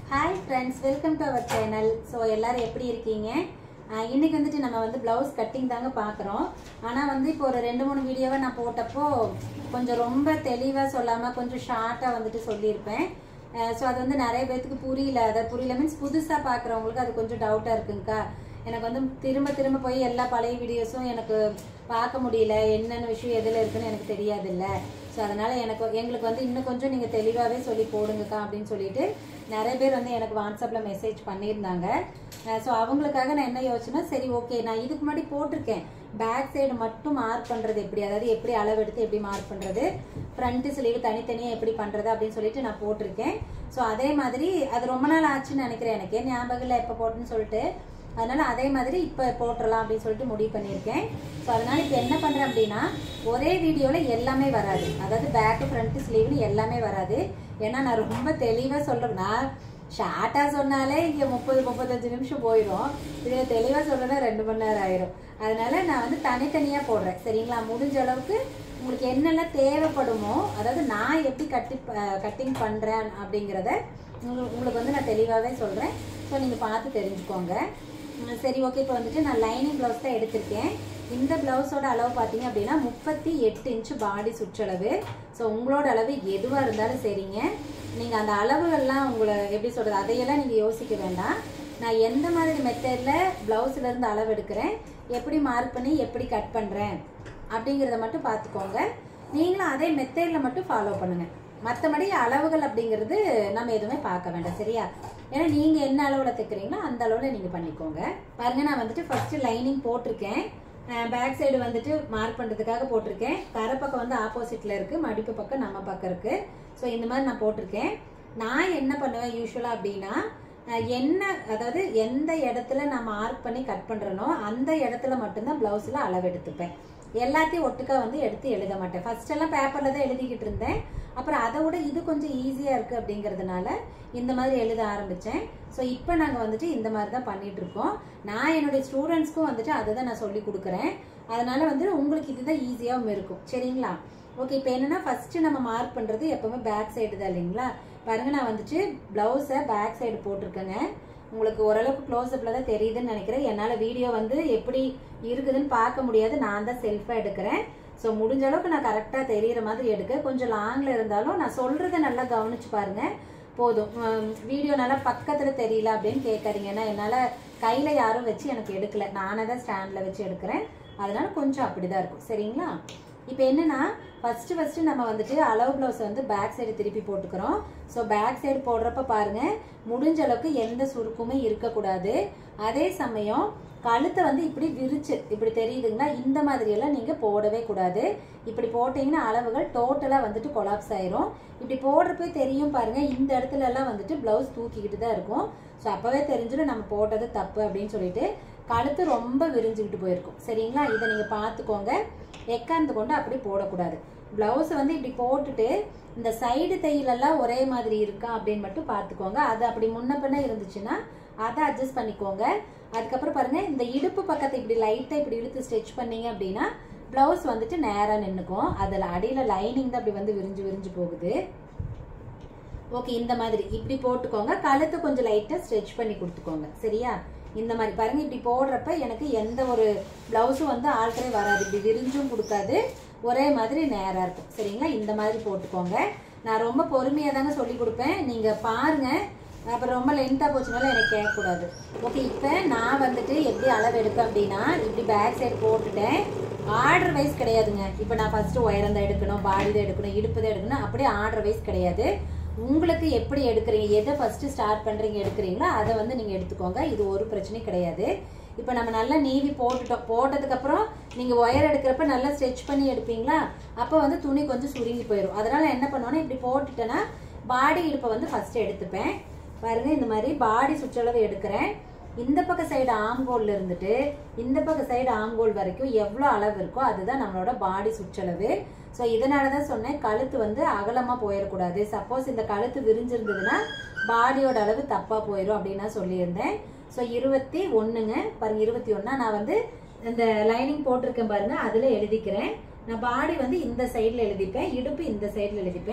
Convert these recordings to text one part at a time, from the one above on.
hi friends welcome to our channel so எல்லாரும் எப்படி இருக்கீங்க ஆஹ் இன்னைக்கு வந்துட்டு நம்ம வந்து ப்ளவுஸ் கட்டிங் தாங்க பார்க்குறோம் ஆனால் வந்து இப்போ ஒரு ரெண்டு மூணு வீடியோவை நான் போட்டப்போ கொஞ்சம் ரொம்ப தெளிவாக சொல்லாமல் கொஞ்சம் ஷார்ட்டாக வந்துட்டு சொல்லியிருப்பேன் ஸோ அது வந்து நிறைய பேர்த்துக்கு புரியல அதை புரியல மீன்ஸ் புதுசாக பார்க்குறவங்களுக்கு அது கொஞ்சம் டவுட்டாக இருக்குங்கக்கா எனக்கு வந்து திரும்ப திரும்ப போய் எல்லா பழைய வீடியோஸும் எனக்கு பார்க்க முடியல என்னென்ன விஷயம் எதில் இருக்குன்னு எனக்கு தெரியாதுல்ல ஸோ அதனால எனக்கு எங்களுக்கு வந்து இன்னும் கொஞ்சம் நீங்கள் தெளிவாகவே சொல்லி போடுங்கக்கா அப்படின்னு சொல்லிட்டு நிறைய பேர் வந்து எனக்கு வாட்ஸ்அப்பில் மெசேஜ் பண்ணியிருந்தாங்க ஸோ அவங்களுக்காக நான் என்ன யோசிச்சேன்னா சரி ஓகே நான் இதுக்கு முன்னாடி போட்டிருக்கேன் பேக் சைடு மட்டும் மார்க் பண்ணுறது எப்படி அதாவது எப்படி அளவெடுத்து எப்படி மார்க் பண்ணுறது ஃப்ரண்ட்டு ஸ்லீவ் தனித்தனியாக எப்படி பண்ணுறது அப்படின்னு சொல்லிட்டு நான் போட்டிருக்கேன் ஸோ அதே மாதிரி அது ரொம்ப நாள் ஆச்சுன்னு நினைக்கிறேன் எனக்கு ஞாபகம் இல்லை எப்போ போட்டுன்னு சொல்லிட்டு அதனால அதே மாதிரி இப்போ போட்டுடலாம் அப்படின்னு சொல்லிட்டு முடிவு பண்ணியிருக்கேன் ஸோ அதனால இப்போ என்ன பண்ணுறேன் அப்படின்னா ஒரே வீடியோவில் எல்லாமே வராது அதாவது பேக்கு ஃப்ரண்ட்டு ஸ்லீவ்னு எல்லாமே வராது ஏன்னா நான் ரொம்ப தெளிவாக சொல்கிறேன் நான் ஷார்ட்டாக சொன்னாலே இங்கே முப்பது முப்பத்தஞ்சு நிமிஷம் போயிடும் இதில் தெளிவாக சொல்லணும்னா ரெண்டு மணி நேரம் ஆயிரும் அதனால நான் வந்து தனித்தனியாக போடுறேன் சரிங்களா முடிஞ்ச அளவுக்கு உங்களுக்கு என்னெல்லாம் தேவைப்படுமோ அதாவது நான் எப்படி கட்டி கட்டிங் பண்ணுறேன் அப்படிங்கிறத உங்களுக்கு உங்களுக்கு வந்து நான் தெளிவாகவே சொல்கிறேன் ஸோ நீங்கள் பார்த்து தெரிஞ்சுக்கோங்க உம் சரி ஓகே இப்போ வந்துட்டு நான் லைனிங் ப்ளவுஸ் தான் எடுத்திருக்கேன் இந்த ப்ளவுஸோட அளவு பார்த்தீங்க அப்படின்னா முப்பத்தி எட்டு இன்ச்சு பாடி சுற்றளவு ஸோ உங்களோட அளவு எதுவாக இருந்தாலும் சரிங்க நீங்கள் அந்த அளவுகள்லாம் உங்களை எப்படி சொல்கிறது அதையெல்லாம் நீங்கள் யோசிக்க வேண்டாம் நான் எந்த மாதிரி மெத்தடில் ப்ளவுஸ்லேருந்து அளவு எடுக்கிறேன் எப்படி மார்க் பண்ணி எப்படி கட் பண்ணுறேன் அப்படிங்கிறத மட்டும் பார்த்துக்கோங்க நீங்களும் அதே மெத்தடில் மட்டும் ஃபாலோ பண்ணுங்கள் மற்றபடி அளவுகள் அப்படிங்கிறது நம்ம எதுவுமே பார்க்க வேண்டாம் சரியா ஏன்னா நீங்கள் என்ன அளவில் தைக்கிறீங்களோ அந்த அளவில் நீங்கள் பண்ணிக்கோங்க பாருங்க நான் வந்துட்டு ஃபஸ்ட்டு லைனிங் போட்டிருக்கேன் பேக் சைடு வந்துட்டு மார்க் பண்ணுறதுக்காக போட்டிருக்கேன் கரை பக்கம் வந்து ஆப்போசிட்டில் இருக்குது மடிப்பு பக்கம் நம்ம பக்கம் இருக்குது ஸோ இந்த மாதிரி நான் போட்டிருக்கேன் நான் என்ன பண்ணுவேன் யூஸ்வலாக அப்படின்னா அஹ் என்ன அதாவது எந்த இடத்துல நான் மார்க் பண்ணி கட் பண்ணுறனோ அந்த இடத்துல மட்டும்தான் ப்ளவுஸில் அளவு எடுத்துப்பேன் எல்லாத்தையும் ஒட்டுக்கா வந்து எடுத்து எழுத மாட்டேன் ஃபர்ஸ்ட் எல்லாம் பேப்பரில் தான் எழுதிக்கிட்டு இருந்தேன் அப்புறம் அதை விட இது கொஞ்சம் ஈஸியாக இருக்குது அப்படிங்கிறதுனால இந்த மாதிரி எழுத ஆரம்பித்தேன் ஸோ இப்போ நாங்கள் வந்துட்டு இந்த மாதிரி தான் பண்ணிட்டு இருக்கோம் நான் என்னுடைய ஸ்டூடெண்ட்ஸ்க்கும் வந்துட்டு அதை தான் நான் சொல்லி கொடுக்குறேன் அதனால வந்து உங்களுக்கு இதுதான் ஈஸியாகவும் இருக்கும் சரிங்களா ஓகே இப்போ என்னன்னா ஃபர்ஸ்ட் நம்ம மார்க் பண்ணுறது எப்பவுமே பேக் சைடு தான் இல்லைங்களா பாருங்க நான் வந்துட்டு ப்ளவுஸை பேக் சைடு போட்டிருக்கேங்க உங்களுக்கு ஓரளவுக்கு க்ளோஸ்அப்பில் தான் தெரியுதுன்னு நினைக்கிறேன் என்னால் வீடியோ வந்து எப்படி இருக்குதுன்னு பார்க்க முடியாது நான் தான் செல்ஃபாக எடுக்கிறேன் ஸோ முடிஞ்ச அளவுக்கு நான் கரெக்டாக தெரியிற மாதிரி எடுக்க கொஞ்சம் லாங்கில் இருந்தாலும் நான் சொல்கிறத நல்லா கவனிச்சு பாருங்க போதும் வீடியோ நல்லா பக்கத்தில் தெரியல அப்படின்னு கேட்காதீங்க ஏன்னா என்னால் கையில் யாரும் வச்சு எனக்கு எடுக்கல நானே தான் ஸ்டாண்டில் வச்சு எடுக்கிறேன் அதனால கொஞ்சம் அப்படி தான் இருக்கும் சரிங்களா இப்போ என்னன்னா ஃபர்ஸ்ட் ஃபர்ஸ்ட் நம்ம வந்துட்டு அளவு ப்ளவுஸ் வந்து பேக் சைடு திருப்பி போட்டுக்கிறோம் ஸோ பேக் சைடு போடுறப்ப பாருங்க முடிஞ்ச அளவுக்கு எந்த சுருக்குமே இருக்கக்கூடாது அதே சமயம் கழுத்தை வந்து இப்படி விரிச்சு இப்படி தெரியுதுங்களா இந்த மாதிரி எல்லாம் நீங்க போடவே கூடாது இப்படி போட்டீங்கன்னா அளவுகள் டோட்டலா வந்துட்டு கொலாப்ஸ் ஆயிரும் இப்படி போடுறப்ப தெரியும் பாருங்க இந்த இடத்துல எல்லாம் வந்துட்டு பிளவுஸ் தூக்கிக்கிட்டு தான் இருக்கும் ஸோ அப்பவே தெரிஞ்சிடும் நம்ம போட்டது தப்பு அப்படின்னு சொல்லிட்டு கழுத்து ரொம்ப விரிஞ்சுக்கிட்டு போயிருக்கும் சரிங்களா இதை நீங்க பார்த்துக்கோங்க எக்காந்து கொண்டு அப்படி போடக்கூடாது பிளவுஸ் வந்து இப்படி போட்டுட்டு இந்த சைடு தையலெல்லாம் ஒரே மாதிரி இருக்கா அப்படின்னு மட்டும் பார்த்துக்கோங்க அது அப்படி முன்ன பின்ன இருந்துச்சுன்னா அதை அட்ஜஸ்ட் பண்ணிக்கோங்க அதுக்கப்புறம் பாருங்க இந்த இடுப்பு பக்கத்தை இப்படி லைட்டா இப்படி இழுத்து ஸ்டிச் பண்ணீங்க அப்படின்னா பிளவுஸ் வந்துட்டு நேரா நின்னுக்கும் அதுல அடியில லைனிங் தான் அப்படி வந்து விரிஞ்சு விரிஞ்சு போகுது ஓகே இந்த மாதிரி இப்படி போட்டுக்கோங்க கழுத்தை கொஞ்சம் லைட்டா ஸ்ட்ரெச் பண்ணி கொடுத்துக்கோங்க சரியா இந்த மாதிரி பாருங்க இப்படி போடுறப்ப எனக்கு எந்த ஒரு பிளவுஸும் வந்து ஆல்டரே வராது இப்படி விரிஞ்சும் கொடுக்காது ஒரே மாதிரி நேரா இருக்கும் சரிங்களா இந்த மாதிரி போட்டுக்கோங்க நான் ரொம்ப பொறுமையாக தாங்க சொல்லி கொடுப்பேன் நீங்க பாருங்க அப்புறம் ரொம்ப லென்த்தாக போச்சுனால எனக்கு கேட்கக்கூடாது ஓகே இப்போ நான் வந்துட்டு எப்படி அளவு எடுப்பேன் அப்படின்னா இப்படி பேக் சைடு போட்டுட்டேன் ஆர்டர் வைஸ் கிடையாதுங்க இப்போ நான் ஃபர்ஸ்ட் உயரம் தான் எடுக்கணும் பாடி தான் எடுக்கணும் இடுப்பு தான் எடுக்கணும் அப்படியே ஆர்டர் வைஸ் கிடையாது உங்களுக்கு எப்படி எடுக்கிறீங்க எதை ஃபர்ஸ்ட் ஸ்டார்ட் பண்றீங்க எடுக்கிறீங்களோ அதை வந்து நீங்க எடுத்துக்கோங்க இது ஒரு பிரச்சனையும் கிடையாது இப்போ நம்ம நல்லா நீவி போட்டுட்டோம் போட்டதுக்கு அப்புறம் நீங்க ஒயர் எடுக்கிறப்ப நல்லா ஸ்ட்ரெச் பண்ணி எடுப்பீங்களா அப்போ வந்து துணி கொஞ்சம் சுருங்கி போயிடும் அதனால என்ன பண்ணுவேன்னா இப்படி போட்டுட்டேன்னா பாடி இடுப்பை வந்து ஃபர்ஸ்ட் எடுத்துப்பேன் பாருங்க இந்த மாதிரி பாடி சுற்றளவு எடுக்கிறேன் இந்த பக்க சைடு ஆம்கோல்ல இருந்துட்டு இந்த பக்க சைடு ஆம்கோல் வரைக்கும் எவ்வளோ அளவு இருக்கோ அதுதான் நம்மளோட பாடி சுற்றளவு ஸோ இதனால தான் சொன்னேன் கழுத்து வந்து அகலமாக போயிடக்கூடாது சப்போஸ் இந்த கழுத்து விரிஞ்சிருந்ததுன்னா பாடியோட அளவு தப்பாக போயிடும் அப்படின்னு நான் சொல்லியிருந்தேன் ஸோ இருபத்தி ஒன்றுங்க பாருங்க இருபத்தி ஒன்றா நான் வந்து இந்த லைனிங் போட்டிருக்கேன் பாருங்க அதில் எழுதிக்கிறேன் நான் பாடி வந்து இந்த சைடில் எழுதிப்பேன் இடுப்பு இந்த சைடில் எழுதிப்பேன்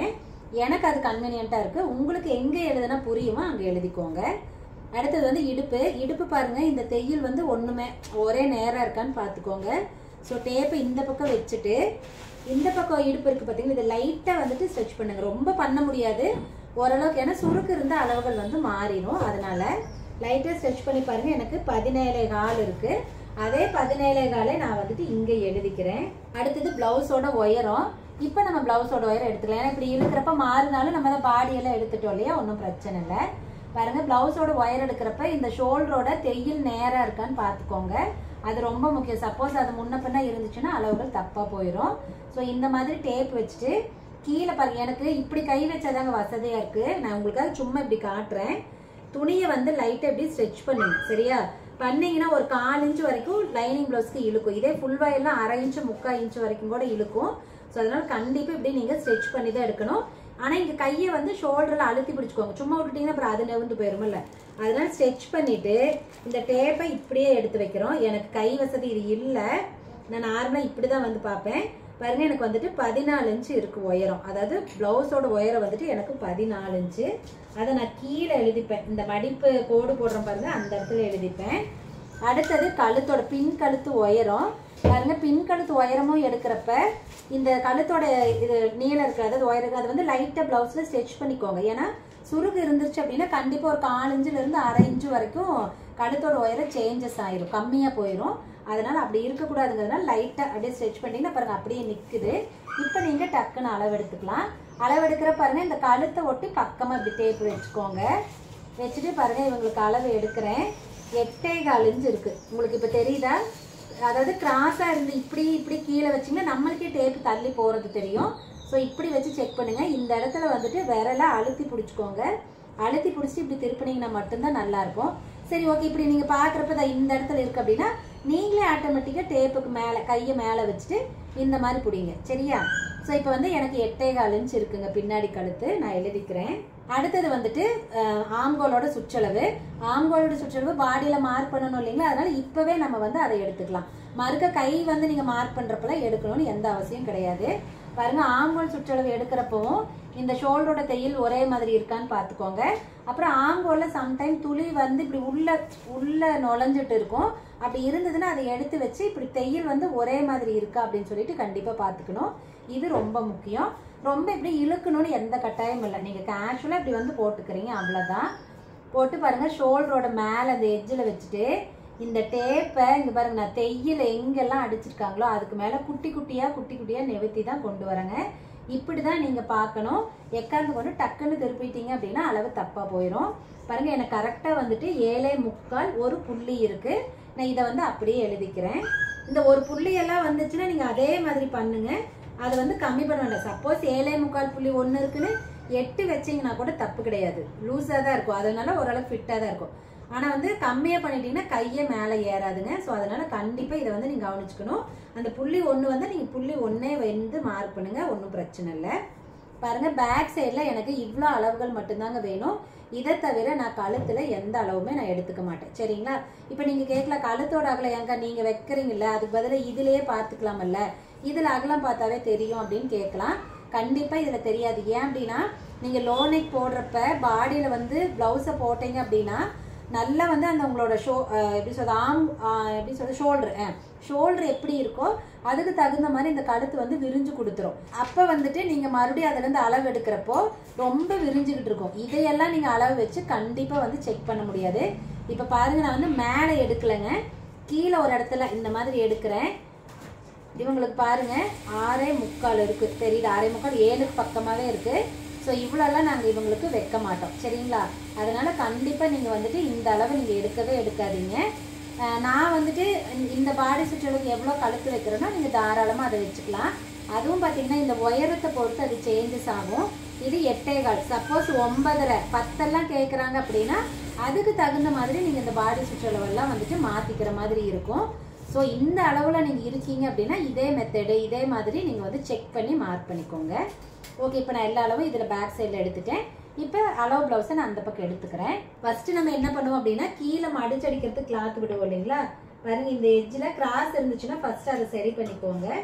எனக்கு அது கன்வீனியண்ட்டாக இருக்குது உங்களுக்கு எங்கே எழுதுனா புரியுமோ அங்கே எழுதிக்கோங்க அடுத்தது வந்து இடுப்பு இடுப்பு பாருங்க இந்த தையல் வந்து ஒன்றுமே ஒரே நேராக இருக்கான்னு பார்த்துக்கோங்க ஸோ டேப்பை இந்த பக்கம் வச்சுட்டு இந்த பக்கம் இடுப்பு இருக்குது பார்த்தீங்களா இதை லைட்டாக வந்துட்டு ஸ்ட்ரெச் பண்ணுங்க ரொம்ப பண்ண முடியாது ஓரளவுக்கு ஏன்னா சுருக்கு இருந்த அளவுகள் வந்து மாறிடும் அதனால லைட்டாக ஸ்ட்ரெச் பண்ணி பாருங்க எனக்கு பதினேழே கால் இருக்கு அதே பதினேழே காலை நான் வந்துட்டு இங்கே எழுதிக்கிறேன் அடுத்தது பிளவுஸோட உயரம் இப்போ நம்ம பிளவுஸோட உயரம் எடுத்துக்கலாம் ஏன்னா இப்படி இருக்கிறப்ப மாறினாலும் நம்ம தான் பாடியெல்லாம் எடுத்துட்டோம் இல்லையா ஒன்றும் பிரச்சனை இல்லை பாருங்க பிளவுஸோட ஒயர் எடுக்கிறப்ப இந்த ஷோல்டரோட தையல் நேரா இருக்கான்னு பார்த்துக்கோங்க அது ரொம்ப முக்கியம் சப்போஸ் அது முன்ன பின்ன இருந்துச்சுன்னா அளவுகள் தப்பா போயிடும் ஸோ இந்த மாதிரி டேப் வச்சுட்டு கீழே பாருங்க எனக்கு இப்படி கை வச்சாதாங்க வசதியா இருக்கு நான் உங்களுக்காக சும்மா இப்படி காட்டுறேன் துணியை வந்து லைட்டா இப்படி ஸ்ட்ரெச் பண்ணுங்க சரியா பண்ணீங்கன்னா ஒரு கால் இன்ச் வரைக்கும் லைனிங் பிளவுஸ்க்கு இழுக்கும் இதே ஃபுல் வயர்லாம் அரை இன்ச்சு முக்கால் இன்ச் வரைக்கும் கூட இழுக்கும் ஸோ அதனால கண்டிப்பா இப்படி நீங்க ஸ்ட்ரெச் பண்ணி தான் எடுக்கணும் ஆனா இங்க கையை வந்து ஷோல்டர்ல அழுத்தி பிடிச்சுக்கோங்க சும்மா விட்டுட்டீங்கன்னா அப்புறம் அது நெவுந்து போயிருமில்ல அதனால ஸ்ட்ரெச் பண்ணிட்டு இந்த டேப்பை இப்படியே எடுத்து வைக்கிறோம் எனக்கு கை வசதி இது இல்லை நான் நார்மலாக இப்படி தான் வந்து பார்ப்பேன் பாருங்க எனக்கு வந்துட்டு பதினாலு இன்ச்சு இருக்கு உயரம் அதாவது பிளவுஸோட உயரம் வந்துட்டு எனக்கு பதினாலு இன்ச்சு அதை நான் கீழே எழுதிப்பேன் இந்த மடிப்பு கோடு போடுறேன் பாருங்க அந்த இடத்துல எழுதிப்பேன் அடுத்தது கழுத்தோட பின் கழுத்து உயரம் பாருங்க பின் கழுத்து உயரமும் எடுக்கிறப்ப இந்த கழுத்தோட இது நீளம் இருக்கு அதாவது உயரம் இருக்கு அது வந்து லைட்டா பிளவுஸ்ல ஸ்டிச் பண்ணிக்கோங்க ஏன்னா சுருகு இருந்துச்சு அப்படின்னா கண்டிப்பா ஒரு கால் இன்ச்சுல இருந்து அரை இன்ச்சு வரைக்கும் கழுத்தோட உயரம் சேஞ்சஸ் ஆயிரும் கம்மியா போயிடும் அதனால அப்படி இருக்கக்கூடாதுங்கிறதுனால லைட்டா அப்படியே ஸ்ட்ரெச் பண்ணிங்கன்னா பாருங்க அப்படியே நிக்குது இப்போ நீங்க டக்குன்னு அளவு எடுத்துக்கலாம் அளவு எடுக்கிற பாருங்க இந்த கழுத்தை ஒட்டி பக்கமா இப்படி டேப் வச்சுக்கோங்க வச்சுட்டு பாருங்க இவங்களுக்கு அளவு எடுக்கிறேன் எட்டே கால் இன்ச் இருக்கு உங்களுக்கு இப்போ தெரியுதா அதாவது கிராஸாக இருந்து இப்படி இப்படி கீழே வச்சிங்கன்னா நம்மளுக்கே டேப்பு தள்ளி போகிறது தெரியும் ஸோ இப்படி வச்சு செக் பண்ணுங்க இந்த இடத்துல வந்துட்டு விரலை அழுத்தி பிடிச்சிக்கோங்க அழுத்தி பிடிச்சி இப்படி திருப்பினீங்கன்னா மட்டும்தான் நல்லா இருக்கும் சரி ஓகே இப்படி நீங்கள் பார்க்குறப்ப இந்த இடத்துல இருக்கு அப்படின்னா நீங்களே ஆட்டோமேட்டிக்காக டேப்புக்கு மேலே கையை மேலே வச்சுட்டு இந்த மாதிரி பிடிங்க சரியா ஸோ இப்போ வந்து எனக்கு எட்டே கால் இன்ச் இருக்குங்க பின்னாடி கழுத்து நான் எழுதிக்கிறேன் அடுத்தது வந்துட்டு அஹ், ஆம்கோலோட சுற்றளவு ஆம்கோலோட சுற்றளவு பாடியில் மார்க் பண்ணணும் இல்லைங்களா அதனால இப்போவே நம்ம வந்து அதை எடுத்துக்கலாம் மறுக்க கை வந்து நீங்கள் மார்க் பண்ணுறப்பெல்லாம் எடுக்கணும்னு எந்த அவசியம் கிடையாது பாருங்க ஆங்கோல் சுற்றளவு எடுக்கிறப்பவும் இந்த ஷோல்டரோட தையல் ஒரே மாதிரி இருக்கான்னு பார்த்துக்கோங்க அப்புறம் ஆங்கோல்ல சம்டைம் துளி வந்து இப்படி உள்ள உள்ள நுழைஞ்சிட்டு இருக்கும் அப்படி இருந்ததுன்னா அதை எடுத்து வச்சு இப்படி தையல் வந்து ஒரே மாதிரி இருக்கா அப்படின்னு சொல்லிட்டு கண்டிப்பா பார்த்துக்கணும் இது ரொம்ப முக்கியம் ரொம்ப இப்படி இழுக்கணும்னு எந்த கட்டாயமும் இல்லை நீங்க கேஷுவலா இப்படி வந்து போட்டுக்கிறீங்க அவ்வளவுதான் போட்டு பாருங்க ஷோல்டரோட மேல அந்த எட்ஜில் வச்சுட்டு இந்த டேப்பை இங்க பாருங்க நான் தையல எங்கெல்லாம் அடிச்சிருக்காங்களோ அதுக்கு மேல குட்டி குட்டியா குட்டி குட்டியா நிவர்த்தி தான் கொண்டு வரேங்க இப்படிதான் நீங்க பார்க்கணும் எக்காந்து கொண்டு டக்குன்னு திருப்பிட்டீங்க அப்படின்னா அளவு தப்பா போயிடும் பாருங்க எனக்கு கரெக்டா வந்துட்டு ஏழே முக்கால் ஒரு புள்ளி இருக்கு நான் இதை வந்து அப்படியே எழுதிக்கிறேன் இந்த ஒரு புள்ளி எல்லாம் வந்துச்சுன்னா நீங்க அதே மாதிரி பண்ணுங்க அதை வந்து கம்மி பண்ண வேண்டாம் சப்போஸ் ஏழே முக்கால் புள்ளி ஒன்று இருக்குன்னு எட்டு வச்சீங்கன்னா கூட தப்பு கிடையாது லூஸாக தான் இருக்கும் அதனால ஓரளவு ஃபிட்டாக தான் இருக்கும் ஆனால் வந்து கம்மியாக பண்ணிட்டீங்கன்னா கையை மேலே ஏறாதுங்க ஸோ அதனால கண்டிப்பாக இதை வந்து நீங்கள் கவனிச்சுக்கணும் அந்த புள்ளி ஒன்று வந்து நீங்கள் புள்ளி ஒன்றே வந்து மார்க் பண்ணுங்க ஒன்றும் பிரச்சனை இல்லை பாருங்க பேக் சைடில் எனக்கு இவ்வளோ அளவுகள் மட்டும்தாங்க வேணும் இதை தவிர நான் கழுத்துல எந்த அளவுமே நான் எடுத்துக்க மாட்டேன் சரிங்களா இப்போ நீங்க கேட்கல கழுத்தோட அகலம் எங்க நீங்க வைக்கிறீங்கல்ல அதுக்கு பதிலாக இதுலயே பார்த்துக்கலாமல்ல இதுல அகலம் பார்த்தாவே தெரியும் அப்படின்னு கேட்கலாம் கண்டிப்பா இதுல தெரியாது ஏன் அப்படின்னா நீங்க லோனைக் போடுறப்ப பாடியில வந்து பிளவுஸை போட்டீங்க அப்படின்னா நல்லா வந்து அந்த உங்களோட ஷோ அஹ் எப்படி சொல்றது ஆம் அஹ் எப்படி சொல்றது ஷோல்டர் ஷோல்டர் எப்படி இருக்கோ அதுக்கு தகுந்த மாதிரி இந்த கழுத்து வந்து விரிஞ்சு கொடுத்துரும் அப்ப வந்துட்டு நீங்க மறுபடியும் அதுல இருந்து அளவு எடுக்கிறப்போ ரொம்ப விரிஞ்சுக்கிட்டு இருக்கும் இதையெல்லாம் நீங்க அளவு வச்சு கண்டிப்பா வந்து செக் பண்ண முடியாது இப்ப பாருங்க நான் வந்து மேலே எடுக்கலைங்க கீழே ஒரு இடத்துல இந்த மாதிரி எடுக்கிறேன் இவங்களுக்கு பாருங்க ஆறே முக்கால் இருக்கு தெரியுது ஆறே முக்கால் ஏழுக்கு பக்கமாவே இருக்கு ஸோ இவ்வளோலாம் நாங்கள் இவங்களுக்கு வைக்க மாட்டோம் சரிங்களா அதனால கண்டிப்பாக நீங்கள் வந்துட்டு இந்த அளவு நீங்கள் எடுக்கவே எடுக்காதீங்க அஹ் நான் வந்துட்டு இந்த- இந்த பாடி சுற்றளவுக்கு எவ்வளோ கழுத்து வைக்கிறேனோ நீங்கள் தாராளமாக அதை வச்சுக்கலாம் அதுவும் பார்த்தீங்கன்னா இந்த உயரத்தை பொறுத்து அது சேஞ்சஸ் ஆகும் இது எட்டே கால் சப்போஸ் ஒன்பதரை பத்தெல்லாம் கேட்குறாங்க அப்படின்னா அதுக்கு தகுந்த மாதிரி நீங்கள் இந்த பாடி சுற்றளவெல்லாம் வந்துட்டு மாற்றிக்கிற மாதிரி இருக்கும் ஸோ இந்த அளவில் நீங்கள் இருக்கீங்க அப்படின்னா இதே மெத்தடு இதே மாதிரி நீங்கள் வந்து செக் பண்ணி மார்க் பண்ணிக்கோங்க ஓகே இப்போ நான் எல்லா அளவும் இதில் பேக் சைடில் எடுத்துட்டேன் இப்போ அளவு ப்ளவுஸை நான் அந்த பக்கம் எடுத்துக்கிறேன் ஃபர்ஸ்ட் நம்ம என்ன பண்ணுவோம் அப்படின்னா கீழே மடிச்சடிக்கிறதுக்கு கிளாத் விடுவோம் இல்லைங்களா பாருங்க இந்த எட்ஜில் கிராஸ் இருந்துச்சுன்னா ஃபர்ஸ்ட் அதை சரி பண்ணிக்கோங்க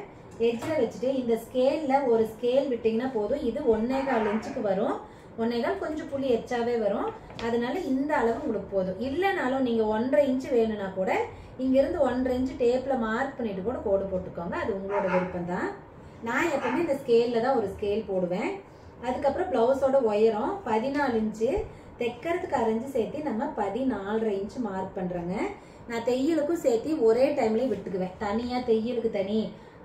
எட்ஜில் வச்சுட்டு இந்த ஸ்கேலில் ஒரு ஸ்கேல் விட்டிங்கன்னா போதும் இது ஒன்னே கால் இன்ச்சுக்கு வரும் ஒன்னே கால் கொஞ்சம் புள்ளி எச்சாவே வரும் அதனால இந்த அளவு உங்களுக்கு போதும் இல்லைனாலும் நீங்கள் ஒன்றரை இன்ச்சு வேணும்னா கூட இங்கேருந்து ஒன்றரை இன்ச்சு டேப்பில் மார்க் பண்ணிட்டு கூட கோடு போட்டுக்கோங்க அது உங்களோட விருப்பம் தான் நான் எப்பவுமே இந்த ஸ்கேலில் தான் ஒரு ஸ்கேல் போடுவேன் அதுக்கப்புறம் ப்ளவுஸோட உயரம் பதினாலு இன்ச்சு தைக்கிறதுக்கு அரைஞ்சு சேர்த்து நம்ம பதினாலரை இன்ச்சு மார்க் பண்ணுறேங்க நான் தையலுக்கும் சேர்த்து ஒரே டைம்லேயே விட்டுக்குவேன் தனியாக தையலுக்கு தனி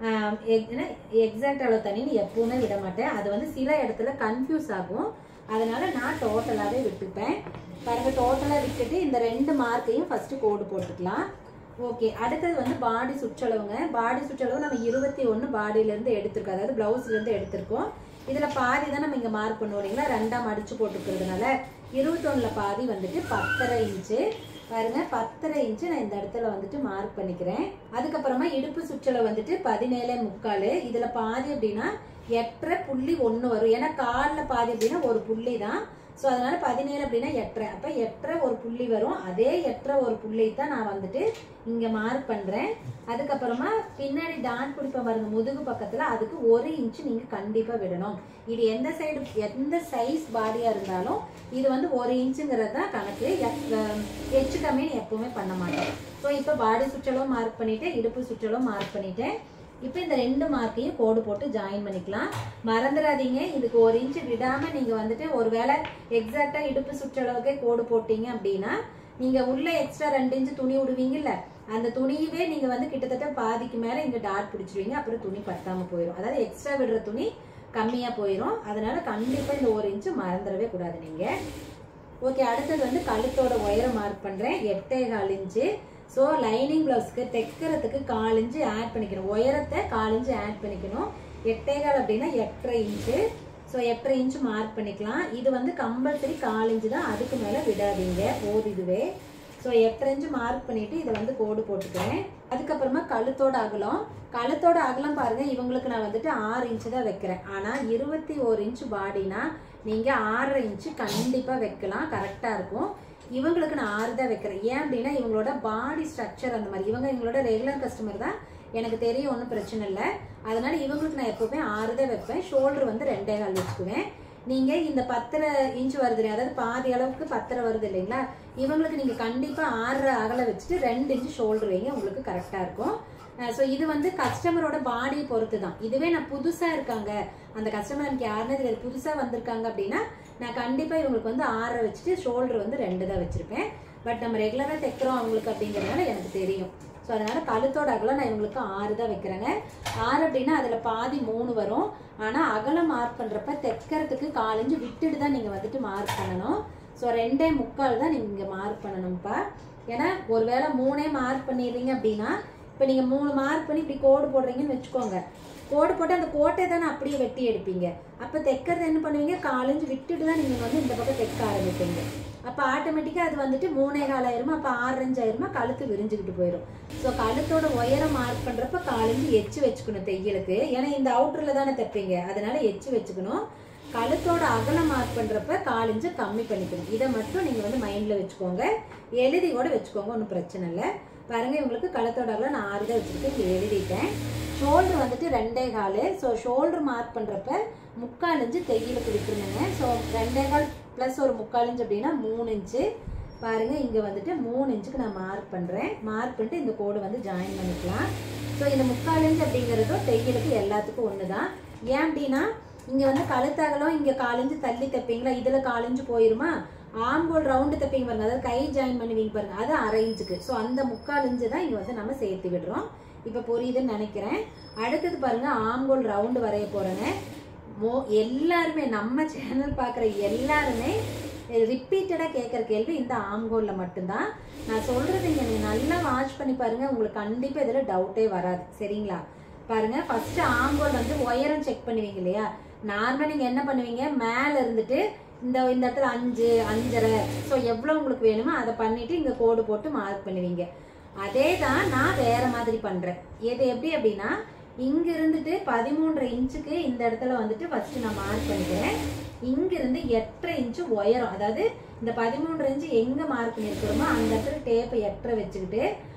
எக்ஸாக்ட் அளவு தனின்னு எப்பவுமே விட மாட்டேன் அது வந்து சில இடத்துல கன்ஃபியூஸ் ஆகும் அதனால நான் டோட்டலாகவே விட்டுப்பேன் பாருங்க டோட்டலாக விட்டுட்டு இந்த ரெண்டு மார்க்கையும் ஃபஸ்ட்டு கோடு போட்டுக்கலாம் ஓகே அடுத்தது வந்து பாடி சுற்றளவுங்க பாடி சுற்றளவு நம்ம இருபத்தி ஒன்று பாடியிலேருந்து எடுத்திருக்கோம் அதாவது ப்ளவுஸ்லேருந்து எடுத்திருக்கோம் இதில் பாதி தான் நம்ம இங்கே மார்க் பண்ணுவோம் இல்லைங்களா ரெண்டாக மடிச்சு போட்டுக்கிறதுனால இருபத்தொன்னில் பாதி வந்துட்டு பத்தரை இன்ச்சு பாருங்க பத்தரை இன்ச்சு நான் இந்த இடத்துல வந்துட்டு மார்க் பண்ணிக்கிறேன் அதுக்கப்புறமா இடுப்பு சுற்றளவு வந்துட்டு பதினேழு முக்கால் இதில் பாதி அப்படின்னா எட்டரை புள்ளி ஒன்று வரும் ஏன்னா காலில் பாதி அப்படின்னா ஒரு புள்ளி தான் ஸோ அதனால பதினேழு அப்படின்னா எட்டரை அப்போ எட்டரை ஒரு புள்ளி வரும் அதே எட்டரை ஒரு புள்ளி தான் நான் வந்துட்டு இங்கே மார்க் பண்ணுறேன் அதுக்கப்புறமா பின்னாடி டாட் பிடிப்ப பாருங்க முதுகு பக்கத்தில் அதுக்கு ஒரு இன்ச்சு நீங்கள் கண்டிப்பாக விடணும் இது எந்த சைடு எந்த சைஸ் பாடியாக இருந்தாலும் இது வந்து ஒரு இன்ச்சுங்கிறது தான் கணக்கு எச்சு கம்மின்னு எப்பவுமே பண்ண மாட்டேன் ஸோ இப்போ பாடி சுற்றலும் மார்க் பண்ணிட்டேன் இடுப்பு சுற்றலும் மார்க் பண்ணிட்டேன் இப்போ இந்த ரெண்டு மார்க்கையும் கோடு போட்டு ஜாயின் பண்ணிக்கலாம் மறந்துடாதீங்க இதுக்கு ஒரு இன்ச்சு விடாமல் நீங்கள் வந்துட்டு ஒருவேளை எக்ஸாக்டாக இடுப்பு சுற்றளவுக்கே கோடு போட்டீங்க அப்படின்னா நீங்கள் உள்ள எக்ஸ்ட்ரா ரெண்டு இன்ச்சு துணி விடுவீங்கல்ல அந்த துணியவே நீங்கள் வந்து கிட்டத்தட்ட பாதிக்கு மேலே இங்கே டாட் பிடிச்சிருவீங்க அப்புறம் துணி பத்தாமல் போயிடும் அதாவது எக்ஸ்ட்ரா விடுற துணி கம்மியாக போயிடும் அதனால கண்டிப்பாக இந்த ஒரு இன்ச்சு மறந்துடவே கூடாது நீங்கள் ஓகே அடுத்தது வந்து கழுத்தோட உயரம் மார்க் பண்ணுறேன் எட்டே கால் இன்ச்சு ஸோ லைனிங் ப்ளவுஸ்க்கு தைக்கிறதுக்கு கால் இன்ச்சு ஆட் பண்ணிக்கணும் உயரத்தை கால் இன்ச்சு ஆட் பண்ணிக்கணும் எட்டே கால் அப்படின்னா எட்டரை இன்ச்சு ஸோ எட்டரை இன்ச்சு மார்க் பண்ணிக்கலாம் இது வந்து கம்பல்சரி கால் இன்ச்சு தான் அதுக்கு மேலே விடாதீங்க போது இதுவே ஸோ எட்டரை இன்ச்சு மார்க் பண்ணிட்டு இதை வந்து கோடு போட்டுக்கிறேன் அதுக்கப்புறமா கழுத்தோட அகலம் கழுத்தோட அகலம் பாருங்க இவங்களுக்கு நான் வந்துட்டு ஆறு இன்ச்சு தான் வைக்கிறேன் ஆனால் இருபத்தி ஒரு இன்ச்சு பாடினா நீங்கள் ஆறரை இன்ச்சு கண்டிப்பாக வைக்கலாம் கரெக்டாக இருக்கும் இவங்களுக்கு நான் ஆறு தான் வைக்கிறேன் ஏன் அப்படின்னா இவங்களோட பாடி ஸ்ட்ரக்சர் அந்த மாதிரி இவங்க எங்களோட ரெகுலர் கஸ்டமர் தான் எனக்கு தெரியும் ஒன்றும் பிரச்சனை இல்லை அதனால இவங்களுக்கு நான் எப்பவுமே ஆறு தான் வைப்பேன் ஷோல்டர் வந்து ரெண்டே கால் வச்சுக்குவேன் நீங்கள் இந்த பத்தரை இன்ச் வருது இல்லையா, அதாவது பாதி அளவுக்கு பத்தரை வருது இல்லைங்களா இவங்களுக்கு நீங்கள் கண்டிப்பாக ஆறரை அகல வச்சுட்டு ரெண்டு இன்ச்சு ஷோல்டர் வைங்க உங்களுக்கு கரெக்டாக இருக்கும் ஸோ இது வந்து கஸ்டமரோட பாடியை பொறுத்து தான் இதுவே நான் புதுசாக இருக்காங்க அந்த கஸ்டமர் எனக்கு யாருன்னே தெரியாது புதுசாக வந்திருக்காங்க அப்படின்னா நான் கண்டிப்பாக இவங்களுக்கு வந்து ஆறரை வச்சுட்டு ஷோல்டர் வந்து ரெண்டு தான் வச்சுருப்பேன் பட் நம்ம ரெகுலராக தைக்கிறோம் அவங்களுக்கு அப்படிங்கிறதுனால எனக்கு தெரியும் ஸோ அதனால கழுத்தோட அகலம் நான் இவங்களுக்கு ஆறு தான் வைக்கிறேங்க ஆறு அப்படின்னா அதில் பாதி மூணு வரும் ஆனால் அகலம் மார்க் பண்ணுறப்ப தைக்கிறதுக்கு காலஞ்சு விட்டுட்டு தான் நீங்கள் வந்துட்டு மார்க் பண்ணணும் ஸோ ரெண்டே முக்கால் தான் நீங்கள் மார்க் பண்ணணும்ப்பா ஏன்னா ஒருவேளை மூணே மார்க் பண்ணிடுறீங்க அப்படின்னா இப்போ நீங்கள் மூணு மார்க் பண்ணி இப்படி கோடு போடுறீங்கன்னு வச்சுக்கோங்க கோடு போட்டு அந்த கோட்டை தானே அப்படியே வெட்டி எடுப்பீங்க அப்போ தைக்கிறது என்ன பண்ணுவீங்க காலஞ்சு விட்டுட்டு தான் நீங்கள் வந்து இந்த பக்கம் தைக்க ஆரம்பிப்பீங்க அப்போ ஆட்டோமேட்டிக்காக அது வந்துட்டு மூணே காலாயிரமா அப்போ ஆறஞ்சு ஆயிரமா கழுத்து விரிஞ்சுக்கிட்டு போயிடும் ஸோ கழுத்தோட உயரம் மார்க் பண்ணுறப்ப காலஞ்சு எச்சு வச்சுக்கணும் தையலுக்கு ஏன்னா இந்த அவுட்டரில் தானே தைப்பீங்க அதனால எச்சு வச்சுக்கணும் கழுத்தோட அகலம் மார்க் பண்ணுறப்ப காலிஞ்சு கம்மி பண்ணிக்கணும் இதை மட்டும் நீங்கள் வந்து மைண்டில் வச்சுக்கோங்க எழுதி கூட வச்சுக்கோங்க ஒன்றும் பிரச்சனை இல்லை பாருங்க இவங்களுக்கு கழுத்தோட அகலம் நான் ஆறு தான் வச்சுருக்கேன் இங்கே எழுதிட்டேன் ஷோல்டர் வந்துட்டு ரெண்டே கால் ஸோ ஷோல்டர் மார்க் பண்ணுறப்ப முக்கால் இன்ச்சு தையலுக்கு விட்டுருந்தேங்க ஸோ ரெண்டே கால் ப்ளஸ் ஒரு முக்கால் இன்ச்சு அப்படின்னா மூணு இன்ச்சு பாருங்க இங்கே வந்துட்டு மூணு இன்ச்சுக்கு நான் மார்க் பண்ணுறேன் மார்க் பண்ணிட்டு இந்த கோடு வந்து ஜாயின் பண்ணிக்கலாம் ஸோ இந்த முக்கால் இன்ச் அப்படிங்கிறதும் தையலுக்கு எல்லாத்துக்கும் ஒன்று தான் ஏன் அப்படின்னா இங்கே வந்து கழுத்தகலம் இங்கே காலிஞ்சு தள்ளி தைப்பீங்களா இதில் காலிஞ்சு போயிருமா ஆம்போல் ரவுண்டு தைப்பீங்க பாருங்க அதாவது கை ஜாயின் பண்ணுவீங்க பாருங்க அது அரை இன்ச்சுக்கு ஸோ அந்த முக்கால் இன்ச்சு தான் இங்கே வந்து நம்ம சேர்த்து விடுறோம் இப்போ புரியுதுன்னு நினைக்கிறேன் அடுத்தது பாருங்க ஆம்போல் ரவுண்டு வரைய போகிறேங்க மோ எல்லாருமே நம்ம சேனல் பார்க்குற எல்லாருமே ரிப்பீட்டடாக கேட்குற கேள்வி இந்த ஆம்கோலில் மட்டும்தான் நான் சொல்கிறது இங்கே நீங்கள் நல்லா வாட்ச் பண்ணி பாருங்கள் உங்களுக்கு கண்டிப்பாக இதில் டவுட்டே வராது சரிங்களா பாருங்க ஃபர்ஸ்ட் ஆங்கோல் வந்து உயரம் செக் பண்ணுவீங்க இல்லையா நார்மலாக நீங்கள் என்ன பண்ணுவீங்க மேலே இருந்துட்டு இந்த இந்த இடத்துல அஞ்சு அஞ்சரை ஸோ எவ்வளோ உங்களுக்கு வேணுமோ அதை பண்ணிட்டு இங்கே கோடு போட்டு மார்க் பண்ணுவீங்க அதே தான் நான் வேற மாதிரி பண்ணுறேன் எது எப்படி அப்படின்னா இங்க இருந்துட்டு பதிமூன்றரை இன்ச்சுக்கு இந்த இடத்துல வந்துட்டு ஃபர்ஸ்ட் நான் மார்க் பண்ணிக்கிறேன் இங்க இருந்து எட்டரை இன்ச்சு உயரம் அதாவது இந்த பதிமூன்றரை இன்ச்சு எங்க மார்க் பண்ணிருக்கிறோமோ அந்த இடத்துல டேப்பை எட்டரை வச்சுக்கிட்டு